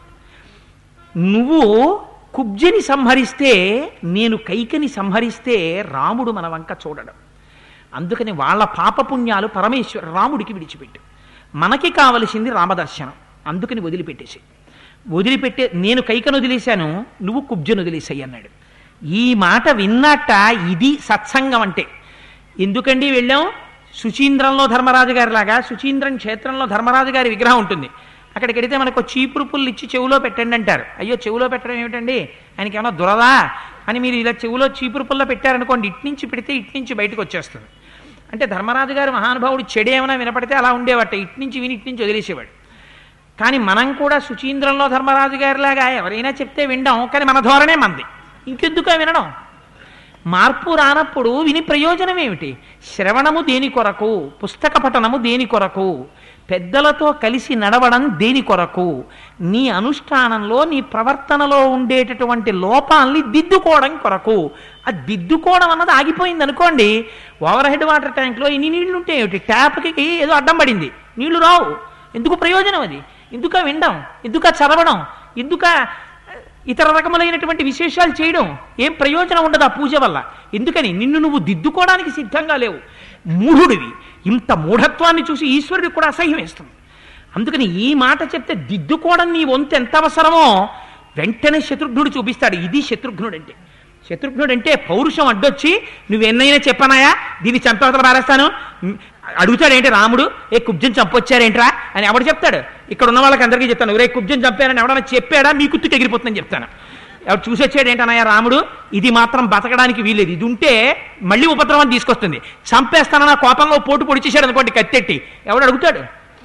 నువ్వు కుబ్జని సంహరిస్తే నేను కైకని సంహరిస్తే రాముడు మన వంక చూడడం అందుకని వాళ్ళ పాపపుణ్యాలు పరమేశ్వర రాముడికి విడిచిపెట్టు మనకి కావలసింది రామదర్శనం అందుకని వదిలిపెట్టేసి వదిలిపెట్టే నేను కైకను వదిలేశాను నువ్వు కుబ్జను వదిలేసాయి అన్నాడు ఈ మాట విన్నట్ట ఇది సత్సంగం అంటే ఎందుకండి వెళ్ళాం సుచీంద్రంలో ధర్మరాజు గారి లాగా సుచీంద్రం క్షేత్రంలో ధర్మరాజు గారి విగ్రహం ఉంటుంది అక్కడికి వెడితే మనకు చీపురు పుల్లు ఇచ్చి చెవులో పెట్టండి అంటారు అయ్యో చెవులో పెట్టడం ఏమిటండి ఆయనకి ఏమైనా దురదా అని మీరు ఇలా చెవులో చీపురు పుల్ల పెట్టారనుకోండి ఇట్నుంచి పెడితే ఇట్నుంచి బయటకు వచ్చేస్తుంది అంటే ధర్మరాజు గారు మహానుభావుడు చెడేమైనా వినపడితే అలా ఉండేవాట ఇట్నుంచి విని ఇట్నుంచి వదిలేసేవాడు కానీ మనం కూడా సుచీంద్రంలో ధర్మరాజు గారిలాగా ఎవరైనా చెప్తే వినడం కానీ మన ధోరణే మంది ఇంకెందుకు వినడం మార్పు రానప్పుడు విని ప్రయోజనం ఏమిటి శ్రవణము దేని కొరకు పుస్తక పఠనము దేని కొరకు పెద్దలతో కలిసి నడవడం దేని కొరకు నీ అనుష్ఠానంలో నీ ప్రవర్తనలో ఉండేటటువంటి లోపాల్ని దిద్దుకోవడం కొరకు ఆ దిద్దుకోవడం అన్నది ఆగిపోయింది అనుకోండి ఓవర్ హెడ్ వాటర్ ట్యాంక్లో ఇన్ని నీళ్లు ఉంటే ఏమిటి ట్యాప్కి ఏదో అడ్డం పడింది నీళ్లు రావు ఎందుకు ప్రయోజనం అది ఎందుక వినడం ఎందుక చదవడం ఎందుక ఇతర రకములైనటువంటి విశేషాలు చేయడం ఏం ప్రయోజనం ఉండదు ఆ పూజ వల్ల ఎందుకని నిన్ను నువ్వు దిద్దుకోవడానికి సిద్ధంగా లేవు మూఢుడివి ఇంత మూఢత్వాన్ని చూసి ఈశ్వరుడికి కూడా అసహ్యం వేస్తుంది అందుకని ఈ మాట చెప్తే దిద్దుకోవడం నీ వంతు ఎంత అవసరమో వెంటనే శత్రుఘ్నుడు చూపిస్తాడు ఇది శత్రుఘ్నుడు అంటే శత్రుఘ్నుడు అంటే పౌరుషం అడ్డొచ్చి నువ్వెన్నైనా చెప్పనాయా దీన్ని చంపవతల పారేస్తాను అడుగుతాడేంటి రాముడు ఏ కుబ్జం చంపొచ్చారేంట్రా అని ఎవడు చెప్తాడు ఇక్కడ ఉన్న వాళ్ళకి అందరికీ చెప్తాను రే కుబ్జం చంపారని ఎవడన్నా చెప్పాడా మీ కుత్తుకి ఎగిరిపోతుందని చెప్తాను ఎవడు చూసొచ్చాడు ఏంటనయ్యా రాముడు ఇది మాత్రం బతకడానికి వీలేదు ఇది ఉంటే మళ్ళీ ఉపద్రవం తీసుకొస్తుంది చంపేస్తానన్న కోపంలో పోటు పొడిచేశాడు అనుకోండి కత్తెట్టి ఎవడు అడుగుతాడు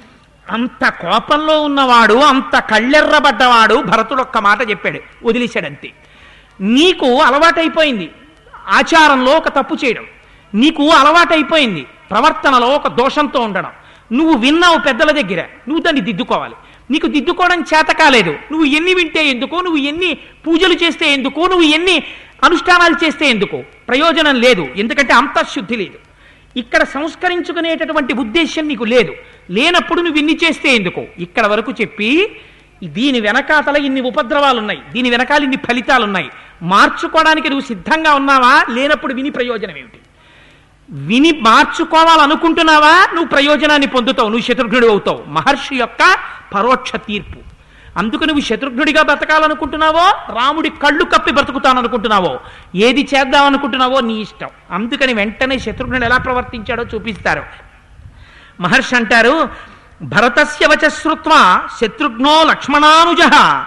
అంత కోపంలో ఉన్నవాడు అంత కళ్ళెర్రబడ్డవాడు భరతుడు ఒక్క మాట చెప్పాడు వదిలేశాడంతే నీకు అలవాటైపోయింది ఆచారంలో ఒక తప్పు చేయడం నీకు అలవాటైపోయింది ప్రవర్తనలో ఒక దోషంతో ఉండడం నువ్వు విన్నావు పెద్దల దగ్గర నువ్వు దాన్ని దిద్దుకోవాలి నీకు దిద్దుకోవడం చేత కాలేదు నువ్వు ఎన్ని వింటే ఎందుకు నువ్వు ఎన్ని పూజలు చేస్తే ఎందుకు నువ్వు ఎన్ని అనుష్ఠానాలు చేస్తే ఎందుకు ప్రయోజనం లేదు ఎందుకంటే అంతఃశుద్ధి లేదు ఇక్కడ సంస్కరించుకునేటటువంటి ఉద్దేశం నీకు లేదు లేనప్పుడు నువ్వు ఇన్ని చేస్తే ఎందుకు ఇక్కడ వరకు చెప్పి దీని వెనకాతల ఇన్ని ఉపద్రవాలు ఉన్నాయి దీని వెనకాల ఇన్ని ఫలితాలు ఉన్నాయి మార్చుకోవడానికి నువ్వు సిద్ధంగా ఉన్నావా లేనప్పుడు విని ప్రయోజనం ఏమిటి విని మార్చుకోవాలనుకుంటున్నావా నువ్వు ప్రయోజనాన్ని పొందుతావు నువ్వు శత్రుఘ్నుడు అవుతావు మహర్షి యొక్క పరోక్ష తీర్పు అందుకు నువ్వు శత్రుఘ్నుడిగా బ్రతకాలనుకుంటున్నావో రాముడి కళ్ళు కప్పి బ్రతుకుతాననుకుంటున్నావో ఏది చేద్దామనుకుంటున్నావో నీ ఇష్టం అందుకని వెంటనే శత్రుఘ్నుడు ఎలా ప్రవర్తించాడో చూపిస్తారు మహర్షి అంటారు భరతస్య వచ శ్రుత్వ శత్రుఘ్నో లక్ష్మణానుజ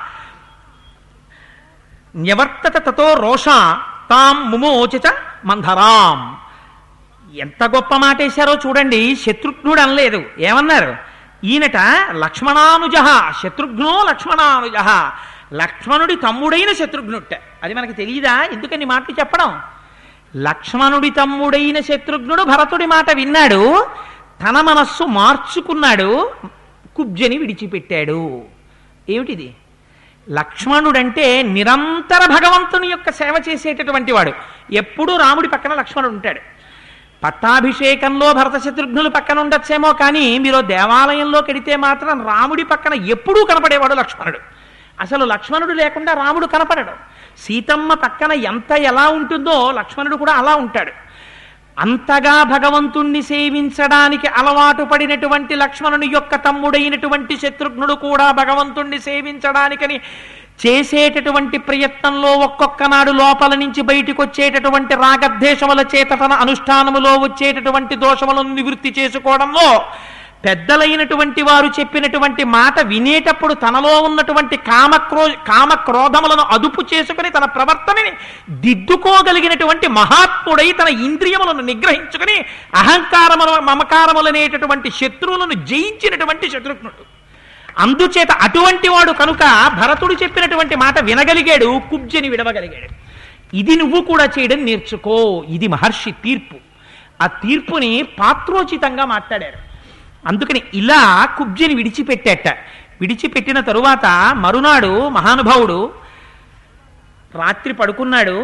న్యవర్తత తతో రోష తాం ముమోచ మంధరాం ఎంత గొప్ప మాట వేశారో చూడండి శత్రుఘ్నుడు అనలేదు ఏమన్నారు ఈయనట లక్ష్మణానుజ శత్రుఘ్నో లక్ష్మణానుజ లక్ష్మణుడి తమ్ముడైన శత్రుఘ్నుట్ట అది మనకి తెలియదా ఎందుకని మాటలు చెప్పడం లక్ష్మణుడి తమ్ముడైన శత్రుఘ్నుడు భరతుడి మాట విన్నాడు తన మనస్సు మార్చుకున్నాడు కుబ్జని విడిచిపెట్టాడు ఏమిటిది లక్ష్మణుడంటే నిరంతర భగవంతుని యొక్క సేవ చేసేటటువంటి వాడు ఎప్పుడూ రాముడి పక్కన లక్ష్మణుడు ఉంటాడు పట్టాభిషేకంలో భరత శత్రుఘ్నులు పక్కన ఉండొచ్చేమో కానీ మీరు దేవాలయంలో కెడితే మాత్రం రాముడి పక్కన ఎప్పుడూ కనపడేవాడు లక్ష్మణుడు అసలు లక్ష్మణుడు లేకుండా రాముడు కనపడడు సీతమ్మ పక్కన ఎంత ఎలా ఉంటుందో లక్ష్మణుడు కూడా అలా ఉంటాడు అంతగా భగవంతుణ్ణి సేవించడానికి అలవాటు పడినటువంటి లక్ష్మణుని యొక్క తమ్ముడైనటువంటి శత్రుఘ్నుడు కూడా భగవంతుణ్ణి సేవించడానికని చేసేటటువంటి ప్రయత్నంలో ఒక్కొక్క నాడు లోపల నుంచి బయటికి వచ్చేటటువంటి రాగద్వేషముల చేత తన అనుష్ఠానములో వచ్చేటటువంటి దోషములను నివృత్తి చేసుకోవడంలో పెద్దలైనటువంటి వారు చెప్పినటువంటి మాట వినేటప్పుడు తనలో ఉన్నటువంటి కామక్రో కామక్రోధములను అదుపు చేసుకుని తన ప్రవర్తనని దిద్దుకోగలిగినటువంటి మహాత్ముడై తన ఇంద్రియములను నిగ్రహించుకుని అహంకారముల మమకారములనేటటువంటి శత్రువులను జయించినటువంటి శత్రుఘ్నుడు అందుచేత అటువంటి వాడు కనుక భరతుడు చెప్పినటువంటి మాట వినగలిగాడు కుబ్జని విడవగలిగాడు ఇది నువ్వు కూడా చేయడం నేర్చుకో ఇది మహర్షి తీర్పు ఆ తీర్పుని పాత్రోచితంగా మాట్లాడారు అందుకని ఇలా కుబ్జిని విడిచిపెట్టేట విడిచిపెట్టిన తరువాత మరునాడు మహానుభావుడు రాత్రి పడుకున్నాడు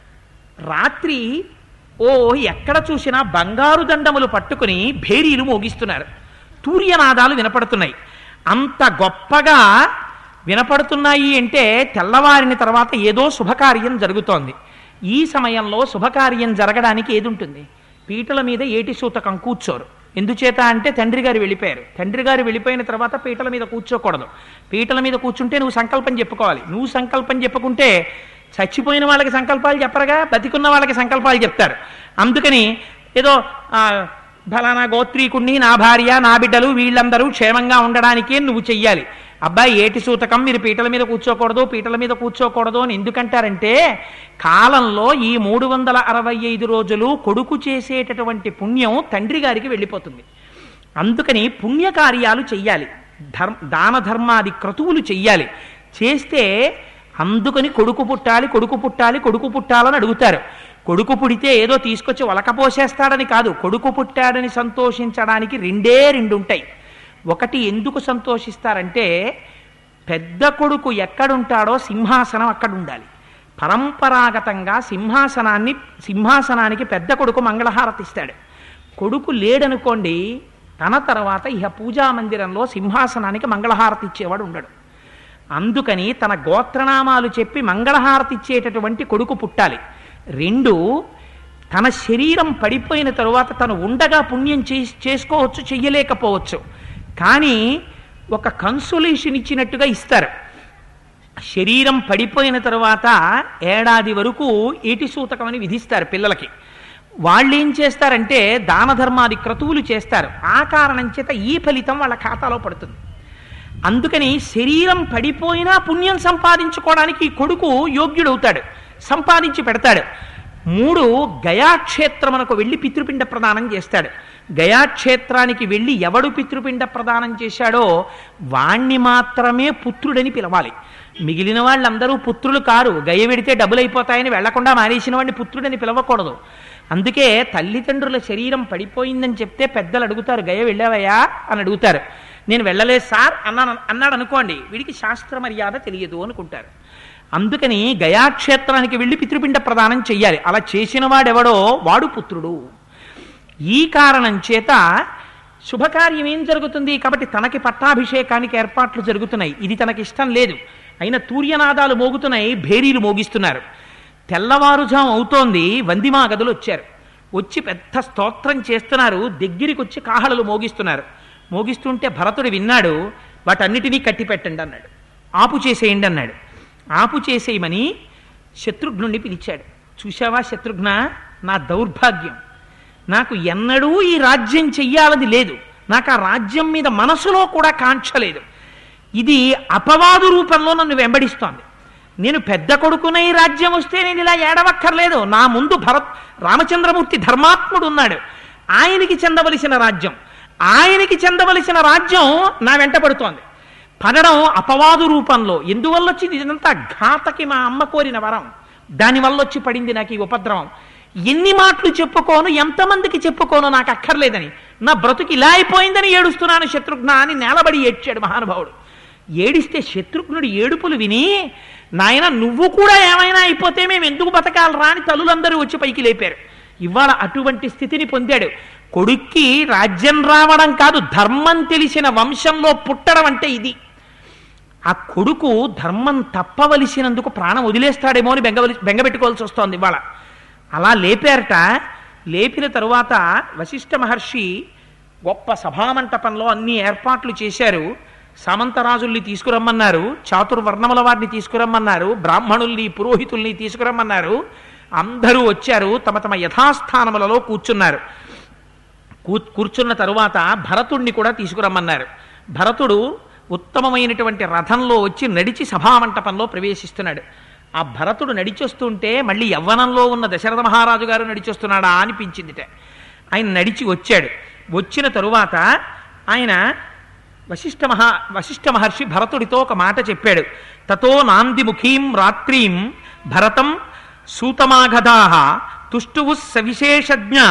రాత్రి ఓ ఎక్కడ చూసినా బంగారు దండములు పట్టుకుని భేరీలు మోగిస్తున్నారు తూర్యనాదాలు వినపడుతున్నాయి అంత గొప్పగా వినపడుతున్నాయి అంటే తెల్లవారిన తర్వాత ఏదో శుభకార్యం జరుగుతోంది ఈ సమయంలో శుభకార్యం జరగడానికి ఏది ఉంటుంది పీటల మీద ఏటి సూతకం కూర్చోరు ఎందుచేత అంటే తండ్రి గారు వెళ్ళిపోయారు తండ్రి గారు వెళ్ళిపోయిన తర్వాత పీటల మీద కూర్చోకూడదు పీటల మీద కూర్చుంటే నువ్వు సంకల్పం చెప్పుకోవాలి నువ్వు సంకల్పం చెప్పుకుంటే చచ్చిపోయిన వాళ్ళకి సంకల్పాలు చెప్పరుగా బతికున్న వాళ్ళకి సంకల్పాలు చెప్తారు అందుకని ఏదో ఆ, ఫలానా గోత్రీకుణ్ణి నా భార్య నా బిడ్డలు వీళ్ళందరూ క్షేమంగా ఉండడానికే నువ్వు చెయ్యాలి అబ్బాయి ఏటి సూతకం మీరు పీటల మీద కూర్చోకూడదు పీటల మీద కూర్చోకూడదు అని ఎందుకంటారంటే కాలంలో ఈ మూడు వందల అరవై ఐదు రోజులు కొడుకు చేసేటటువంటి పుణ్యం తండ్రి గారికి వెళ్ళిపోతుంది అందుకని పుణ్యకార్యాలు చెయ్యాలి ధర్మ దాన ధర్మాది క్రతువులు చెయ్యాలి చేస్తే అందుకని కొడుకు పుట్టాలి కొడుకు పుట్టాలి కొడుకు పుట్టాలని అడుగుతారు కొడుకు పుడితే ఏదో తీసుకొచ్చి ఒలకపోసేస్తాడని కాదు కొడుకు పుట్టాడని సంతోషించడానికి రెండే రెండు ఉంటాయి ఒకటి ఎందుకు సంతోషిస్తారంటే పెద్ద కొడుకు ఎక్కడుంటాడో సింహాసనం అక్కడ ఉండాలి పరంపరాగతంగా సింహాసనాన్ని సింహాసనానికి పెద్ద కొడుకు మంగళహారతి ఇస్తాడు కొడుకు లేడనుకోండి తన తర్వాత ఇహ పూజా మందిరంలో సింహాసనానికి మంగళహారతి ఇచ్చేవాడు ఉండడు అందుకని తన గోత్రనామాలు చెప్పి మంగళహారతి ఇచ్చేటటువంటి కొడుకు పుట్టాలి రెండు తన శరీరం పడిపోయిన తరువాత తను ఉండగా పుణ్యం చే చేసుకోవచ్చు చెయ్యలేకపోవచ్చు కానీ ఒక కన్సులేషన్ ఇచ్చినట్టుగా ఇస్తారు శరీరం పడిపోయిన తరువాత ఏడాది వరకు ఏటి సూతకం అని విధిస్తారు పిల్లలకి వాళ్ళు ఏం చేస్తారంటే దాన ధర్మాది క్రతువులు చేస్తారు ఆ కారణం చేత ఈ ఫలితం వాళ్ళ ఖాతాలో పడుతుంది అందుకని శరీరం పడిపోయినా పుణ్యం సంపాదించుకోవడానికి ఈ కొడుకు యోగ్యుడవుతాడు సంపాదించి పెడతాడు మూడు గయాక్షేత్రమునకు వెళ్ళి పితృపిండ ప్రదానం చేస్తాడు గయాక్షేత్రానికి వెళ్ళి ఎవడు పితృపిండ ప్రదానం చేశాడో వాణ్ణి మాత్రమే పుత్రుడని పిలవాలి మిగిలిన వాళ్ళందరూ పుత్రులు కారు గయ వెడితే డబ్బులు అయిపోతాయని వెళ్లకుండా మానేసిన వాడిని పుత్రుడని పిలవకూడదు అందుకే తల్లిదండ్రుల శరీరం పడిపోయిందని చెప్తే పెద్దలు అడుగుతారు గయ వెళ్ళావయ్యా అని అడుగుతారు నేను వెళ్ళలేదు సార్ అన్నాను అన్నాడు అనుకోండి వీడికి శాస్త్ర మర్యాద తెలియదు అనుకుంటారు అందుకని గయాక్షేత్రానికి వెళ్ళి పితృపిండ ప్రదానం చెయ్యాలి అలా చేసిన వాడెవడో వాడు పుత్రుడు ఈ కారణం చేత శుభకార్యం ఏం జరుగుతుంది కాబట్టి తనకి పట్టాభిషేకానికి ఏర్పాట్లు జరుగుతున్నాయి ఇది తనకి ఇష్టం లేదు అయిన తూర్యనాదాలు మోగుతున్నాయి భేరీలు మోగిస్తున్నారు తెల్లవారుజాం అవుతోంది వందిమా గదులు వచ్చారు వచ్చి పెద్ద స్తోత్రం చేస్తున్నారు దగ్గరికి వచ్చి కాహళలు మోగిస్తున్నారు మోగిస్తుంటే భరతుడు విన్నాడు వాటన్నిటినీ కట్టి పెట్టండి అన్నాడు ఆపు చేసేయండి అన్నాడు ఆపు చేసేయమని శత్రుఘ్నుణ్ణి పిలిచాడు చూశావా శత్రుఘ్న నా దౌర్భాగ్యం నాకు ఎన్నడూ ఈ రాజ్యం చెయ్యాలని లేదు నాకు ఆ రాజ్యం మీద మనసులో కూడా కాంక్ష లేదు ఇది అపవాదు రూపంలో నన్ను వెంబడిస్తోంది నేను పెద్ద కొడుకునే ఈ రాజ్యం వస్తే నేను ఇలా ఏడవక్కర్లేదు నా ముందు భరత్ రామచంద్రమూర్తి ధర్మాత్ముడు ఉన్నాడు ఆయనకి చెందవలసిన రాజ్యం ఆయనకి చెందవలసిన రాజ్యం నా వెంట పడుతోంది పడడం అపవాదు రూపంలో ఎందువల్ల వచ్చింది ఇదంతా ఘాతకి మా అమ్మ కోరిన వరం దానివల్ల వచ్చి పడింది నాకు ఈ ఉపద్రవం ఎన్ని మాటలు చెప్పుకోను ఎంతమందికి చెప్పుకోను నాకు అక్కర్లేదని నా బ్రతుకు ఇలా అయిపోయిందని ఏడుస్తున్నాను శత్రుఘ్న అని నేలబడి ఏడ్చాడు మహానుభావుడు ఏడిస్తే శత్రుఘ్నుడు ఏడుపులు విని నాయన నువ్వు కూడా ఏమైనా అయిపోతే మేము ఎందుకు బతకాలి రాని తల్లులందరూ వచ్చి పైకి లేపారు ఇవాళ అటువంటి స్థితిని పొందాడు కొడుక్కి రాజ్యం రావడం కాదు ధర్మం తెలిసిన వంశంలో పుట్టడం అంటే ఇది ఆ కొడుకు ధర్మం తప్పవలసినందుకు ప్రాణం వదిలేస్తాడేమో అని బెంగవలి బెంగపెట్టుకోవాల్సి వస్తోంది ఇవాళ అలా లేపారట లేపిన తరువాత వశిష్ఠ మహర్షి గొప్ప సభామంటపంలో అన్ని ఏర్పాట్లు చేశారు సామంతరాజుల్ని తీసుకురమ్మన్నారు చాతుర్వర్ణముల వారిని తీసుకురమ్మన్నారు బ్రాహ్మణుల్ని పురోహితుల్ని తీసుకురమ్మన్నారు అందరూ వచ్చారు తమ తమ యథాస్థానములలో కూర్చున్నారు కూ- కూర్చున్న తరువాత భరతుణ్ణి కూడా తీసుకురమ్మన్నారు భరతుడు ఉత్తమమైనటువంటి రథంలో వచ్చి నడిచి సభామంటపంలో ప్రవేశిస్తున్నాడు ఆ భరతుడు నడిచొస్తుంటే మళ్ళీ యవ్వనంలో ఉన్న దశరథ మహారాజు గారు నడిచొస్తున్నాడా అనిపించిందిట ఆయన నడిచి వచ్చాడు వచ్చిన తరువాత ఆయన వశిష్ఠ మహా వశిష్ఠ మహర్షి భరతుడితో ఒక మాట చెప్పాడు తతో నాందిముఖీం రాత్రీం భరతం సూతమాగధా తుష్టువు సవిశేషజ్ఞ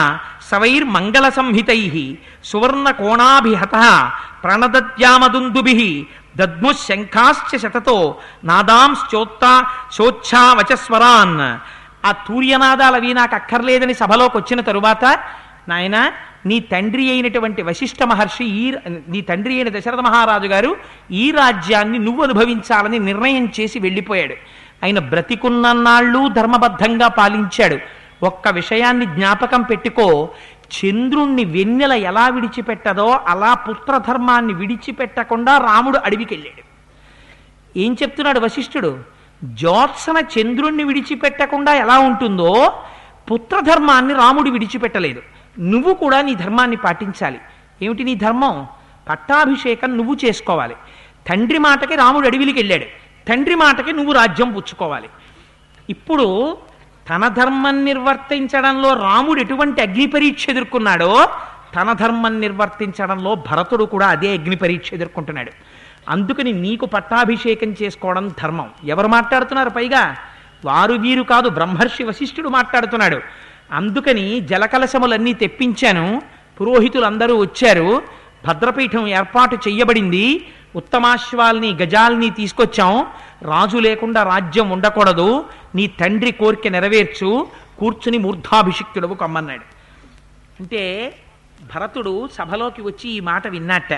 సవైర్ మంగళ సంహితై సువర్ణ కోణాభిహత ప్రణదద్యామదుందుభి దద్ము శంఖాశ్చ శతతో నాదాంశ్చోత్తా శోచ్ఛావచస్వరాన్ ఆ తూర్యనాదాలవి నాకు అక్కర్లేదని సభలోకి వచ్చిన తరువాత నాయన నీ తండ్రి అయినటువంటి వశిష్ఠ మహర్షి ఈ నీ తండ్రి అయిన దశరథ మహారాజు గారు ఈ రాజ్యాన్ని నువ్వు అనుభవించాలని నిర్ణయం చేసి వెళ్ళిపోయాడు ఆయన బ్రతికున్నన్నాళ్ళు ధర్మబద్ధంగా పాలించాడు ఒక్క విషయాన్ని జ్ఞాపకం పెట్టుకో చంద్రుణ్ణి వెన్నెల ఎలా విడిచిపెట్టదో అలా పుత్రధర్మాన్ని విడిచిపెట్టకుండా రాముడు అడవికెళ్ళాడు ఏం చెప్తున్నాడు వశిష్ఠుడు జ్యోత్సన చంద్రుణ్ణి విడిచిపెట్టకుండా ఎలా ఉంటుందో పుత్రధర్మాన్ని రాముడు విడిచిపెట్టలేదు నువ్వు కూడా నీ ధర్మాన్ని పాటించాలి ఏమిటి నీ ధర్మం పట్టాభిషేకం నువ్వు చేసుకోవాలి తండ్రి మాటకి రాముడు అడవిలికి వెళ్ళాడు తండ్రి మాటకి నువ్వు రాజ్యం పుచ్చుకోవాలి ఇప్పుడు తన ధర్మం నిర్వర్తించడంలో రాముడు ఎటువంటి అగ్ని పరీక్ష ఎదుర్కొన్నాడో తన ధర్మం నిర్వర్తించడంలో భరతుడు కూడా అదే అగ్ని పరీక్ష ఎదుర్కొంటున్నాడు అందుకని నీకు పట్టాభిషేకం చేసుకోవడం ధర్మం ఎవరు మాట్లాడుతున్నారు పైగా వారు వీరు కాదు బ్రహ్మర్షి వశిష్ఠుడు మాట్లాడుతున్నాడు అందుకని జలకలశములన్నీ తెప్పించాను పురోహితులందరూ వచ్చారు భద్రపీఠం ఏర్పాటు చెయ్యబడింది ఉత్తమాశ్వాల్ని గజాల్ని తీసుకొచ్చాం రాజు లేకుండా రాజ్యం ఉండకూడదు నీ తండ్రి కోరిక నెరవేర్చు కూర్చుని మూర్ధాభిషిక్తుడవు కమ్మన్నాడు అంటే భరతుడు సభలోకి వచ్చి ఈ మాట విన్నట్ట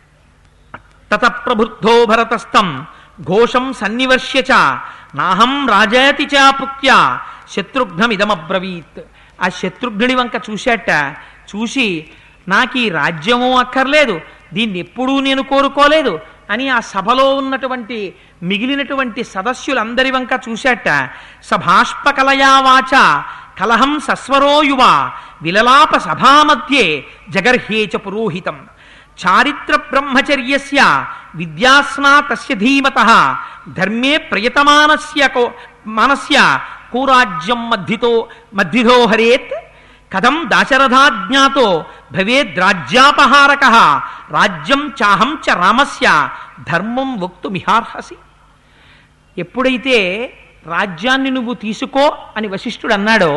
తత ప్రబుద్ధో భరతస్థం ఘోషం సన్నివర్ష్య చ నాహం రాజయతి చాపుత్య శత్రుఘ్నమిదమబ్రవీత్ ఆ శత్రుఘ్నుడి వంక చూశాట చూసి నాకు ఈ రాజ్యము అక్కర్లేదు దీన్ని ఎప్పుడూ నేను కోరుకోలేదు అని ఆ సభలో ఉన్నటువంటి మిగిలినటువంటి సదస్యులందరి వంక చూశాట సభాష్పకలయా వాచ కలహం సస్వరో యువ విలలాప సభామధ్యే జగర్హ్యేచ పురోహితం చారిత్ర బ్రహ్మచర్యస్య విద్యాస్నా తస్య ధీమత ధర్మే ప్రయతమానస్య కో మనస్య కోరాజ్యం మధ్యితో మధ్విధో హరేత్ కథం దాశరథాజ్ఞాతో భవేద్రాజ్యాపహారక రాజ్యం చాహం చ రామస్య ధర్మం వక్తుమిహార్హసి ఎప్పుడైతే రాజ్యాన్ని నువ్వు తీసుకో అని వశిష్ఠుడు అన్నాడో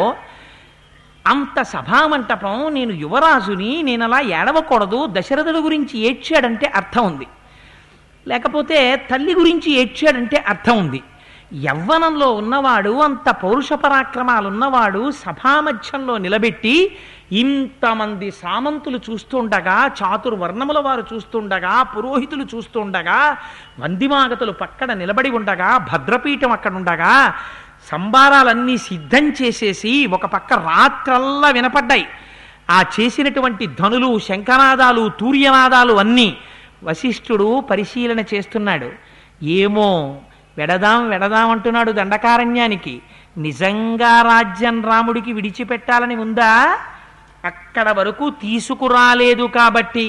అంత సభామంటపం నేను యువరాజుని నేను అలా ఏడవకూడదు దశరథుడి గురించి ఏడ్చాడంటే అర్థం ఉంది లేకపోతే తల్లి గురించి ఏడ్చాడంటే అర్థం ఉంది యవ్వనంలో ఉన్నవాడు అంత పౌరుష పరాక్రమాలు ఉన్నవాడు సభామధ్యంలో నిలబెట్టి ఇంతమంది సామంతులు చూస్తుండగా చాతుర్వర్ణముల వారు చూస్తుండగా పురోహితులు చూస్తుండగా వందిమాగతులు పక్కన నిలబడి ఉండగా భద్రపీఠం అక్కడ ఉండగా సంబారాలన్నీ సిద్ధం చేసేసి ఒక పక్క రాత్రల్లా వినపడ్డాయి ఆ చేసినటువంటి ధనులు శంఖనాదాలు తూర్యనాదాలు అన్నీ వశిష్ఠుడు పరిశీలన చేస్తున్నాడు ఏమో వెడదాం వెడదాం అంటున్నాడు దండకారణ్యానికి నిజంగా రాజ్యం రాముడికి విడిచిపెట్టాలని ఉందా అక్కడ వరకు తీసుకురాలేదు కాబట్టి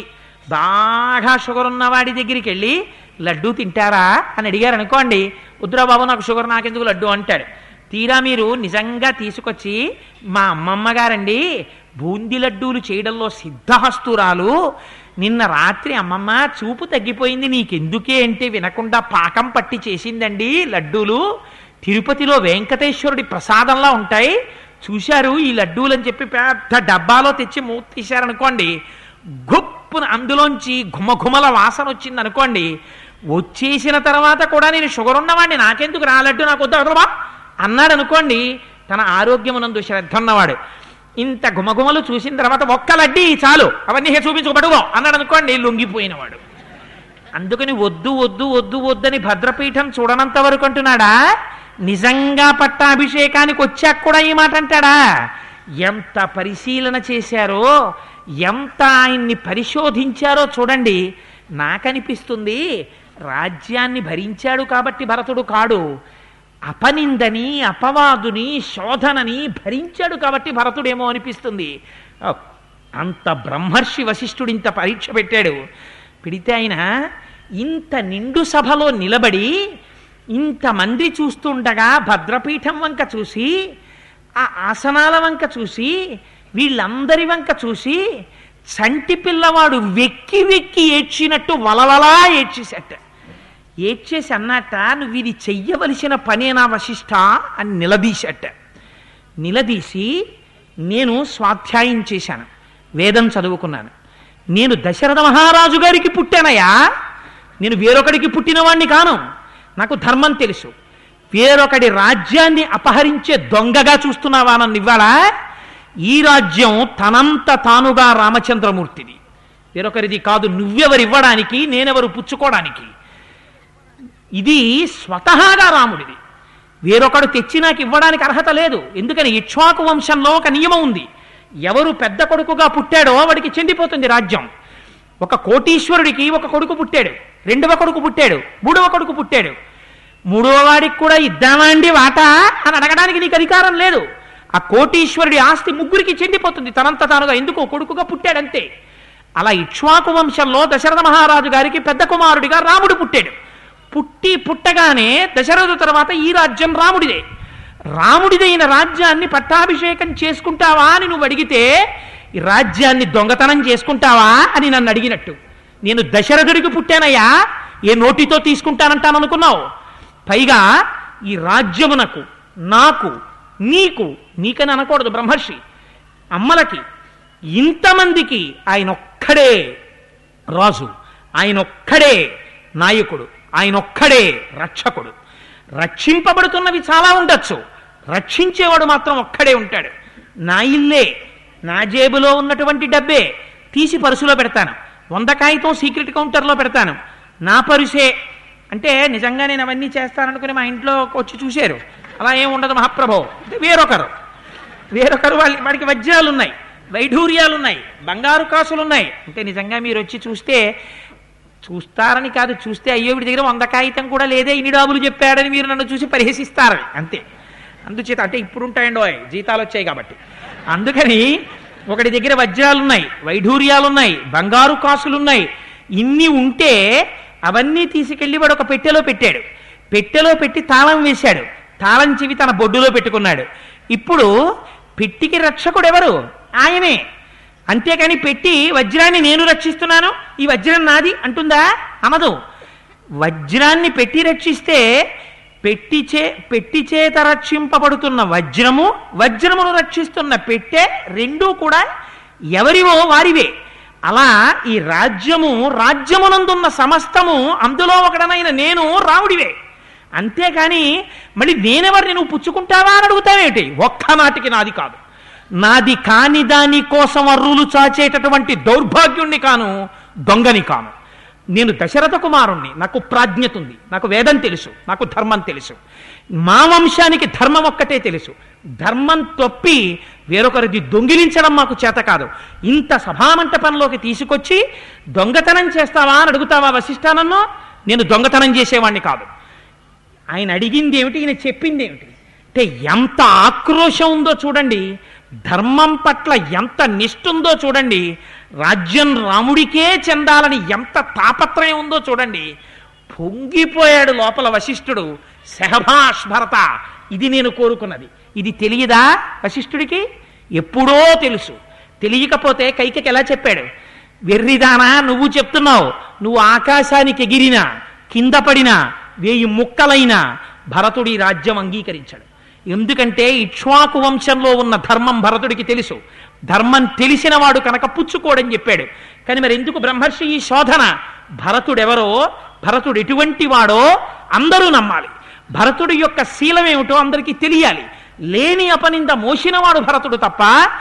బాగా షుగర్ ఉన్నవాడి దగ్గరికి వెళ్ళి లడ్డూ తింటారా అని అడిగారు అనుకోండి వద్దురా బాబు నాకు షుగర్ నాకెందుకు లడ్డు అంటాడు తీరా మీరు నిజంగా తీసుకొచ్చి మా అమ్మమ్మ గారండి బూందీ లడ్డూలు చేయడంలో సిద్ధహస్తురాలు నిన్న రాత్రి అమ్మమ్మ చూపు తగ్గిపోయింది నీకెందుకే అంటే వినకుండా పాకం పట్టి చేసిందండి లడ్డూలు తిరుపతిలో వెంకటేశ్వరుడి ప్రసాదంలా ఉంటాయి చూశారు ఈ లడ్డూలు అని చెప్పి పెద్ద డబ్బాలో తెచ్చి మూత తీశారనుకోండి గుప్పున అందులోంచి ఘుమఘుమల వాసన వచ్చింది అనుకోండి వచ్చేసిన తర్వాత కూడా నేను షుగర్ ఉన్నవాడిని నాకెందుకు రా లడ్డు నాకు వద్దు అదరబా అన్నాడు అనుకోండి తన ఆరోగ్యమునందు శ్రద్ధ ఉన్నవాడు ఇంత గుమగుమలు చూసిన తర్వాత ఒక్క లడ్డీ చాలు అవన్నీ హే చూపించుకో పట్టుకో అన్నాడు అనుకోండి లొంగిపోయినవాడు అందుకని వద్దు వద్దు వద్దు వద్దని భద్రపీఠం చూడనంత వరకు అంటున్నాడా నిజంగా పట్టాభిషేకానికి వచ్చాక కూడా ఈ మాట అంటాడా ఎంత పరిశీలన చేశారో ఎంత ఆయన్ని పరిశోధించారో చూడండి నాకనిపిస్తుంది రాజ్యాన్ని భరించాడు కాబట్టి భరతుడు కాడు అపనిందని అపవాదుని శోధనని భరించాడు కాబట్టి భరతుడేమో అనిపిస్తుంది అంత బ్రహ్మర్షి వశిష్ఠుడు ఇంత పరీక్ష పెట్టాడు పెడితే ఆయన ఇంత నిండు సభలో నిలబడి ఇంతమంది చూస్తుండగా భద్రపీఠం వంక చూసి ఆ ఆసనాల వంక చూసి వీళ్ళందరి వంక చూసి చంటి పిల్లవాడు వెక్కి వెక్కి ఏడ్చినట్టు వలవలా ఏడ్చేసట ఏడ్చేసి అన్నట్ట నువ్వు ఇది చెయ్యవలసిన పనేనా వశిష్ఠ అని నిలదీశట నిలదీసి నేను స్వాధ్యాయం చేశాను వేదం చదువుకున్నాను నేను దశరథ మహారాజు గారికి పుట్టానయ్యా నేను వేరొకడికి పుట్టినవాణ్ణి కాను నాకు ధర్మం తెలుసు వేరొకడి రాజ్యాన్ని అపహరించే దొంగగా చూస్తున్నావా నన్ను ఇవాళ ఈ రాజ్యం తనంత తానుగా రామచంద్రమూర్తిది వేరొకరిది కాదు నువ్వెవరివ్వడానికి నేనెవరు పుచ్చుకోవడానికి ఇది స్వతహాగా రాముడిది వేరొకడు తెచ్చి నాకు ఇవ్వడానికి అర్హత లేదు ఎందుకని ఇక్ష్వాకు వంశంలో ఒక నియమం ఉంది ఎవరు పెద్ద కొడుకుగా పుట్టాడో వాడికి చెందిపోతుంది రాజ్యం ఒక కోటీశ్వరుడికి ఒక కొడుకు పుట్టాడు రెండవ కొడుకు పుట్టాడు మూడవ కొడుకు పుట్టాడు మూడవ వాడికి కూడా ఇద్దామా అండి వాటా అని అడగడానికి నీకు అధికారం లేదు ఆ కోటీశ్వరుడి ఆస్తి ముగ్గురికి చెందిపోతుంది తనంత తానుగా ఎందుకు కొడుకుగా పుట్టాడంతే అలా ఇక్ష్వాకు వంశంలో దశరథ మహారాజు గారికి పెద్ద కుమారుడిగా రాముడు పుట్టాడు పుట్టి పుట్టగానే దశరథు తర్వాత ఈ రాజ్యం రాముడిదే రాముడిదైన రాజ్యాన్ని పట్టాభిషేకం చేసుకుంటావా అని నువ్వు అడిగితే ఈ రాజ్యాన్ని దొంగతనం చేసుకుంటావా అని నన్ను అడిగినట్టు నేను దశరథుడికి పుట్టానయ్యా ఏ నోటితో తీసుకుంటానంటాననుకున్నావు పైగా ఈ రాజ్యమునకు నాకు నీకు నీకని అనకూడదు బ్రహ్మర్షి అమ్మలకి ఇంతమందికి ఆయన ఒక్కడే రాజు ఆయన ఒక్కడే నాయకుడు ఆయన ఒక్కడే రక్షకుడు రక్షింపబడుతున్నవి చాలా ఉండొచ్చు రక్షించేవాడు మాత్రం ఒక్కడే ఉంటాడు నా ఇల్లే నా జేబులో ఉన్నటువంటి డబ్బే తీసి పరుసులో పెడతాను వంద కాగితం సీక్రెట్ కౌంటర్లో పెడతాను నా పరుసే అంటే నిజంగా నేను అవన్నీ చేస్తాననుకుని మా ఇంట్లో వచ్చి చూశారు అలా ఏం ఉండదు మహాప్రభో అంటే వేరొకరు వేరొకరు వాళ్ళ వాడికి వజ్రాలు ఉన్నాయి వైఢూర్యాలు ఉన్నాయి బంగారు కాసులు ఉన్నాయి అంటే నిజంగా మీరు వచ్చి చూస్తే చూస్తారని కాదు చూస్తే అయ్యో వీడి దగ్గర వంద కాగితం కూడా లేదే ఇన్ని డాబులు చెప్పాడని మీరు నన్ను చూసి పరిహసిస్తారని అంతే అందుచేత అంటే ఇప్పుడు ఉంటాయండి ఓయ్, జీతాలు వచ్చాయి కాబట్టి అందుకని ఒకటి దగ్గర వజ్రాలు ఉన్నాయి వైఢూర్యాలు ఉన్నాయి బంగారు కాసులు ఉన్నాయి ఇన్ని ఉంటే అవన్నీ తీసుకెళ్లి వాడు ఒక పెట్టెలో పెట్టాడు పెట్టెలో పెట్టి తాళం వేశాడు తాళం చెవి తన బొడ్డులో పెట్టుకున్నాడు ఇప్పుడు పెట్టికి రక్షకుడు ఎవరు ఆయనే అంతేకాని పెట్టి వజ్రాన్ని నేను రక్షిస్తున్నాను ఈ వజ్రం నాది అంటుందా అనదు వజ్రాన్ని పెట్టి రక్షిస్తే పెట్టి చే పెట్టి చేత రక్షింపబడుతున్న వజ్రము వజ్రమును రక్షిస్తున్న పెట్టె రెండూ కూడా ఎవరివో వారివే అలా ఈ రాజ్యము రాజ్యమునందున్న సమస్తము అందులో ఒకడనైన నేను రాముడివే అంతేకాని మళ్ళీ నేనెవరిని నువ్వు పుచ్చుకుంటావా అని అడుగుతావేంటి ఒక్క నాటికి నాది కాదు నాది కాని దాని కోసం అర్రులు చాచేటటువంటి దౌర్భాగ్యుణ్ణి కాను దొంగని కాను నేను దశరథ కుమారుణ్ణి నాకు ప్రాజ్ఞత ఉంది నాకు వేదం తెలుసు నాకు ధర్మం తెలుసు మా వంశానికి ధర్మం ఒక్కటే తెలుసు ధర్మం తొప్పి వేరొకరిది దొంగిలించడం మాకు చేత కాదు ఇంత సభామంటపంలోకి తీసుకొచ్చి దొంగతనం చేస్తావా అని అడుగుతావా వశిష్ఠానన్నో నేను దొంగతనం చేసేవాణ్ణి కాదు ఆయన అడిగింది ఏమిటి ఈయన చెప్పింది ఏమిటి అంటే ఎంత ఆక్రోశం ఉందో చూడండి ధర్మం పట్ల ఎంత నిష్ఠ ఉందో చూడండి రాజ్యం రాముడికే చెందాలని ఎంత తాపత్రయం ఉందో చూడండి పొంగిపోయాడు లోపల వశిష్ఠుడు సహభాష్ భరత ఇది నేను కోరుకున్నది ఇది తెలియదా వశిష్ఠుడికి ఎప్పుడో తెలుసు తెలియకపోతే కైకకి ఎలా చెప్పాడు వెర్రిదానా నువ్వు చెప్తున్నావు నువ్వు ఆకాశానికి ఎగిరినా కింద పడినా వేయి ముక్కలైనా భరతుడి రాజ్యం అంగీకరించాడు ఎందుకంటే ఇక్ష్వాకు వంశంలో ఉన్న ధర్మం భరతుడికి తెలుసు ధర్మం తెలిసిన వాడు కనుక పుచ్చుకోడని చెప్పాడు కానీ మరి ఎందుకు బ్రహ్మర్షి ఈ శోధన భరతుడెవరో భరతుడు ఎటువంటి వాడో అందరూ నమ్మాలి భరతుడి యొక్క శీలం ఏమిటో అందరికీ తెలియాలి లేని అపనింద మోసినవాడు భరతుడు తప్ప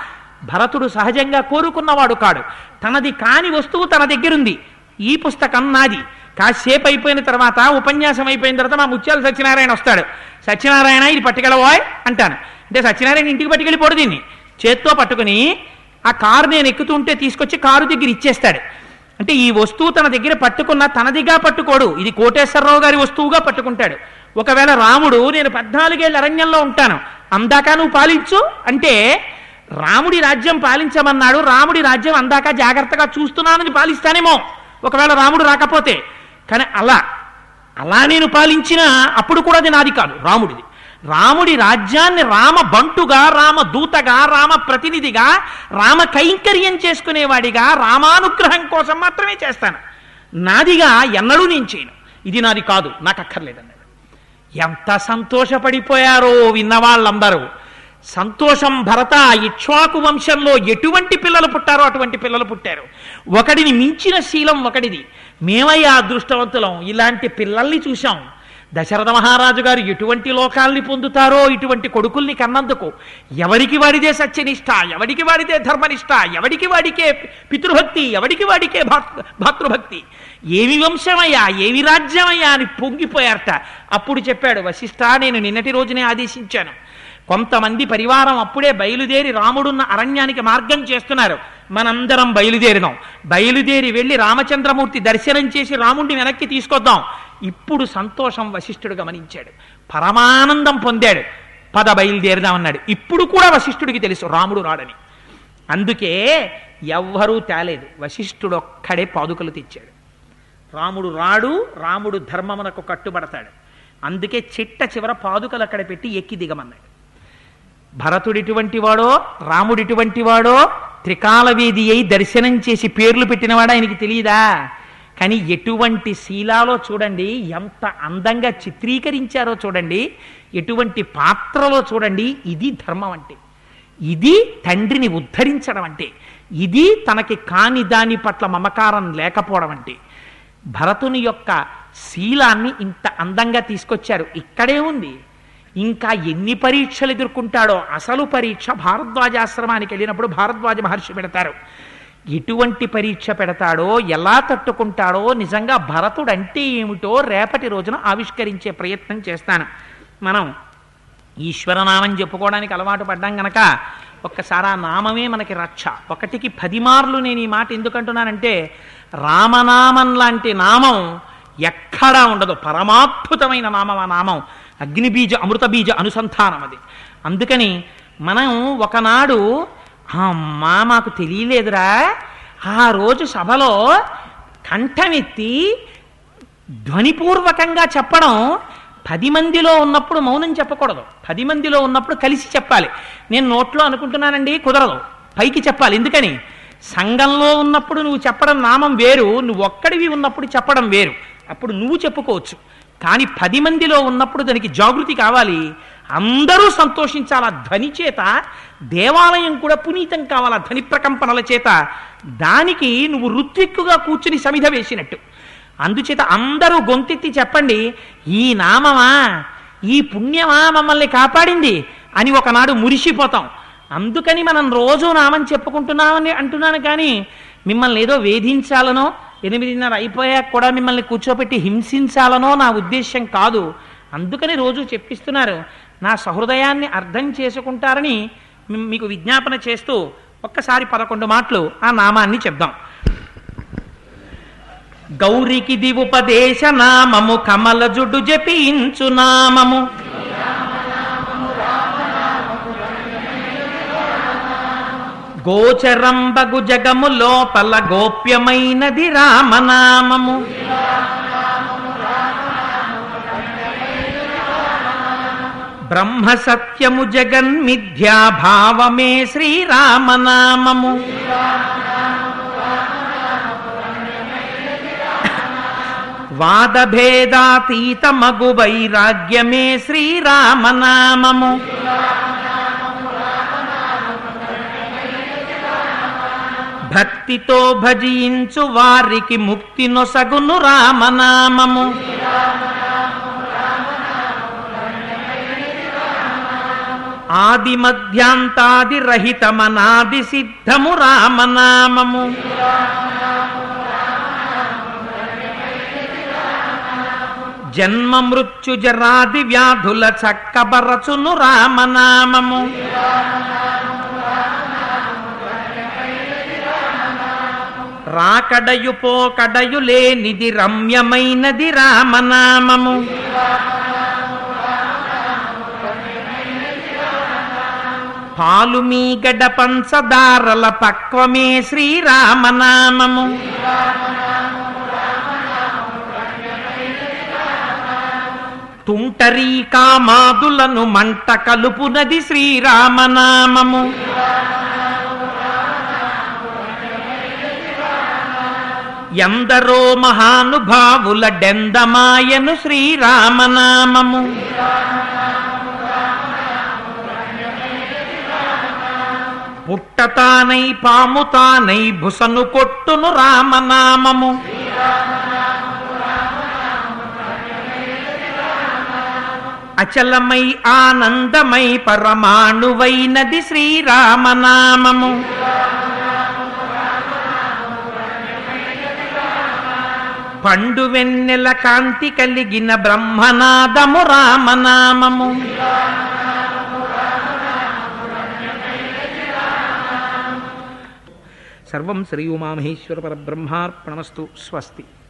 భరతుడు సహజంగా కోరుకున్నవాడు కాడు తనది కాని వస్తువు తన దగ్గరుంది ఈ పుస్తకం నాది కాసేపు అయిపోయిన తర్వాత ఉపన్యాసం అయిపోయిన తర్వాత మా ముత్యాల సత్యనారాయణ వస్తాడు సత్యనారాయణ ఇది పట్టుకెళ్ళవోయ్ అంటాను అంటే సత్యనారాయణ ఇంటికి పట్టుకెళ్ళిపోడు దీన్ని చేత్తో పట్టుకుని ఆ కారు నేను ఎక్కుతుంటే తీసుకొచ్చి కారు దగ్గర ఇచ్చేస్తాడు అంటే ఈ వస్తువు తన దగ్గర పట్టుకున్న తనదిగా పట్టుకోడు ఇది కోటేశ్వరరావు గారి వస్తువుగా పట్టుకుంటాడు ఒకవేళ రాముడు నేను పద్నాలుగేళ్ళ అరణ్యంలో ఉంటాను అందాక నువ్వు పాలించు అంటే రాముడి రాజ్యం పాలించమన్నాడు రాముడి రాజ్యం అందాక జాగ్రత్తగా చూస్తున్నానని పాలిస్తానేమో ఒకవేళ రాముడు రాకపోతే కానీ అలా అలా నేను పాలించినా అప్పుడు కూడా అది నాది కాదు రాముడిది రాముడి రాజ్యాన్ని రామ బంటుగా రామ దూతగా రామ ప్రతినిధిగా రామ కైంకర్యం చేసుకునేవాడిగా రామానుగ్రహం కోసం మాత్రమే చేస్తాను నాదిగా ఎన్నడూ నేను చేయను ఇది నాది కాదు నాకు అక్కర్లేదన్నాడు ఎంత సంతోషపడిపోయారో విన్నవాళ్ళందరూ సంతోషం భరత ఇక్ష్వాకు వంశంలో ఎటువంటి పిల్లలు పుట్టారో అటువంటి పిల్లలు పుట్టారు ఒకడిని మించిన శీలం ఒకడిది మేమయ్యా అదృష్టవంతులం ఇలాంటి పిల్లల్ని చూశాం దశరథ మహారాజు గారు ఎటువంటి లోకాల్ని పొందుతారో ఇటువంటి కొడుకుల్ని కన్నందుకు ఎవరికి వాడిదే సత్యనిష్ట ఎవడికి వాడిదే ధర్మనిష్ట ఎవడికి వాడికే పితృభక్తి ఎవడికి వాడికే భాత్- భాతృభక్తి ఏమి వంశమయ్యా ఏమి రాజ్యమయ్యా అని పొంగిపోయారట అప్పుడు చెప్పాడు వశిష్ఠ నేను నిన్నటి రోజునే ఆదేశించాను కొంతమంది పరివారం అప్పుడే బయలుదేరి రాముడున్న అరణ్యానికి మార్గం చేస్తున్నారు మనందరం బయలుదేరిదాం బయలుదేరి వెళ్ళి రామచంద్రమూర్తి దర్శనం చేసి రాముడిని వెనక్కి తీసుకొద్దాం ఇప్పుడు సంతోషం వశిష్ఠుడు గమనించాడు పరమానందం పొందాడు పద బయలుదేరదామన్నాడు ఇప్పుడు కూడా వశిష్ఠుడికి తెలుసు రాముడు రాడని అందుకే ఎవ్వరూ తేలేదు వశిష్ఠుడు ఒక్కడే పాదుకలు తెచ్చాడు రాముడు రాడు రాముడు ధర్మమునకు కట్టుబడతాడు అందుకే చిట్ట చివర పాదుకలు అక్కడ పెట్టి ఎక్కి దిగమన్నాడు భరతుడిటువంటి వాడో రాముడిటువంటి వాడో త్రికాలవేది అయి దర్శనం చేసి పేర్లు పెట్టినవాడు ఆయనకి తెలియదా కానీ ఎటువంటి శీలాలో చూడండి ఎంత అందంగా చిత్రీకరించారో చూడండి ఎటువంటి పాత్రలో చూడండి ఇది ధర్మం అంటే ఇది తండ్రిని ఉద్ధరించడం అంటే ఇది తనకి కాని దాని పట్ల మమకారం లేకపోవడం అంటే భరతుని యొక్క శీలాన్ని ఇంత అందంగా తీసుకొచ్చారు ఇక్కడే ఉంది ఇంకా ఎన్ని పరీక్షలు ఎదుర్కొంటాడో అసలు పరీక్ష భారద్వాజాశ్రమానికి వెళ్ళినప్పుడు భారద్వాజ మహర్షి పెడతారు ఎటువంటి పరీక్ష పెడతాడో ఎలా తట్టుకుంటాడో నిజంగా భరతుడు అంటే ఏమిటో రేపటి రోజున ఆవిష్కరించే ప్రయత్నం చేస్తాను మనం ఈశ్వరనామం చెప్పుకోవడానికి అలవాటు పడ్డాం గనక ఒక్కసారి ఆ నామమే మనకి రక్ష ఒకటికి పది మార్లు నేను ఈ మాట ఎందుకంటున్నానంటే రామనామం లాంటి నామం ఎక్కడా ఉండదు పరమాద్భుతమైన నామం ఆ నామం అగ్నిబీజ అమృత బీజ అనుసంధానం అది అందుకని మనం ఒకనాడు అమ్మా మాకు తెలియలేదురా ఆ రోజు సభలో కంఠమెత్తి ధ్వనిపూర్వకంగా చెప్పడం పది మందిలో ఉన్నప్పుడు మౌనం చెప్పకూడదు పది మందిలో ఉన్నప్పుడు కలిసి చెప్పాలి నేను నోట్లో అనుకుంటున్నానండి కుదరదు పైకి చెప్పాలి ఎందుకని సంఘంలో ఉన్నప్పుడు నువ్వు చెప్పడం నామం వేరు నువ్వు ఒక్కడివి ఉన్నప్పుడు చెప్పడం వేరు అప్పుడు నువ్వు చెప్పుకోవచ్చు కానీ పది మందిలో ఉన్నప్పుడు దానికి జాగృతి కావాలి అందరూ సంతోషించాలి ఆ ధ్వని చేత దేవాలయం కూడా పునీతం కావాలి ఆ ధ్వని ప్రకంపనల చేత దానికి నువ్వు రుత్విక్కుగా కూర్చుని సమిధ వేసినట్టు అందుచేత అందరూ గొంతెత్తి చెప్పండి ఈ నామమా ఈ పుణ్యమా మమ్మల్ని కాపాడింది అని ఒకనాడు మురిసిపోతాం అందుకని మనం రోజు నామం చెప్పుకుంటున్నామని అంటున్నాను కానీ మిమ్మల్ని ఏదో వేధించాలనో ఎనిమిదిన్నర అయిపోయాక కూడా మిమ్మల్ని కూర్చోపెట్టి హింసించాలనో నా ఉద్దేశ్యం కాదు అందుకని రోజు చెప్పిస్తున్నారు నా సహృదయాన్ని అర్థం చేసుకుంటారని మీ- మీకు విజ్ఞాపన చేస్తూ ఒక్కసారి పదకొండు మాటలు ఆ నామాన్ని చెప్దాం గౌరికి దివుపదేశ నామము కమల జుడు జపించు నామము గోచరంబగు జగము లోపల గోప్యమైనది రామనామము బ్రహ్మ సత్యము జగన్మిథ్యా భావమే శ్రీరామనామము వాదభేదాతీత మగు వైరాగ్యమే శ్రీరామనామము భక్తితో భజించు వారికి ముక్తి నొసగును రామనామము ఆది మధ్యాంతాది రహితమనాది సిద్ధము రామనామము జన్మ మృత్యు జరాది వ్యాధుల చక్కబరచును రామనామము రాకడయు పోకడయు లేనిది రమ్యమైనది రామనామము పాలు మీ గడ పంచదారల పక్వమే శ్రీరామనామము తుంటరీ కామాదులను మంట కలుపునది శ్రీరామనామము ఎందరో మహానుభావుల డెందమాయను శ్రీరామనామము పుట్టతానై పాముతానై బుసను కొట్టును రామనామము అచలమై ఆనందమై పరమాణువైనది శ్రీరామనామము పండు వెన్నెల కాంతి కలిగిన బ్రహ్మనాదము రామనామము సర్వం శ్రీ ఉమామహేశ్వర పరబ్రహ్మార్పణమస్తు స్వస్తి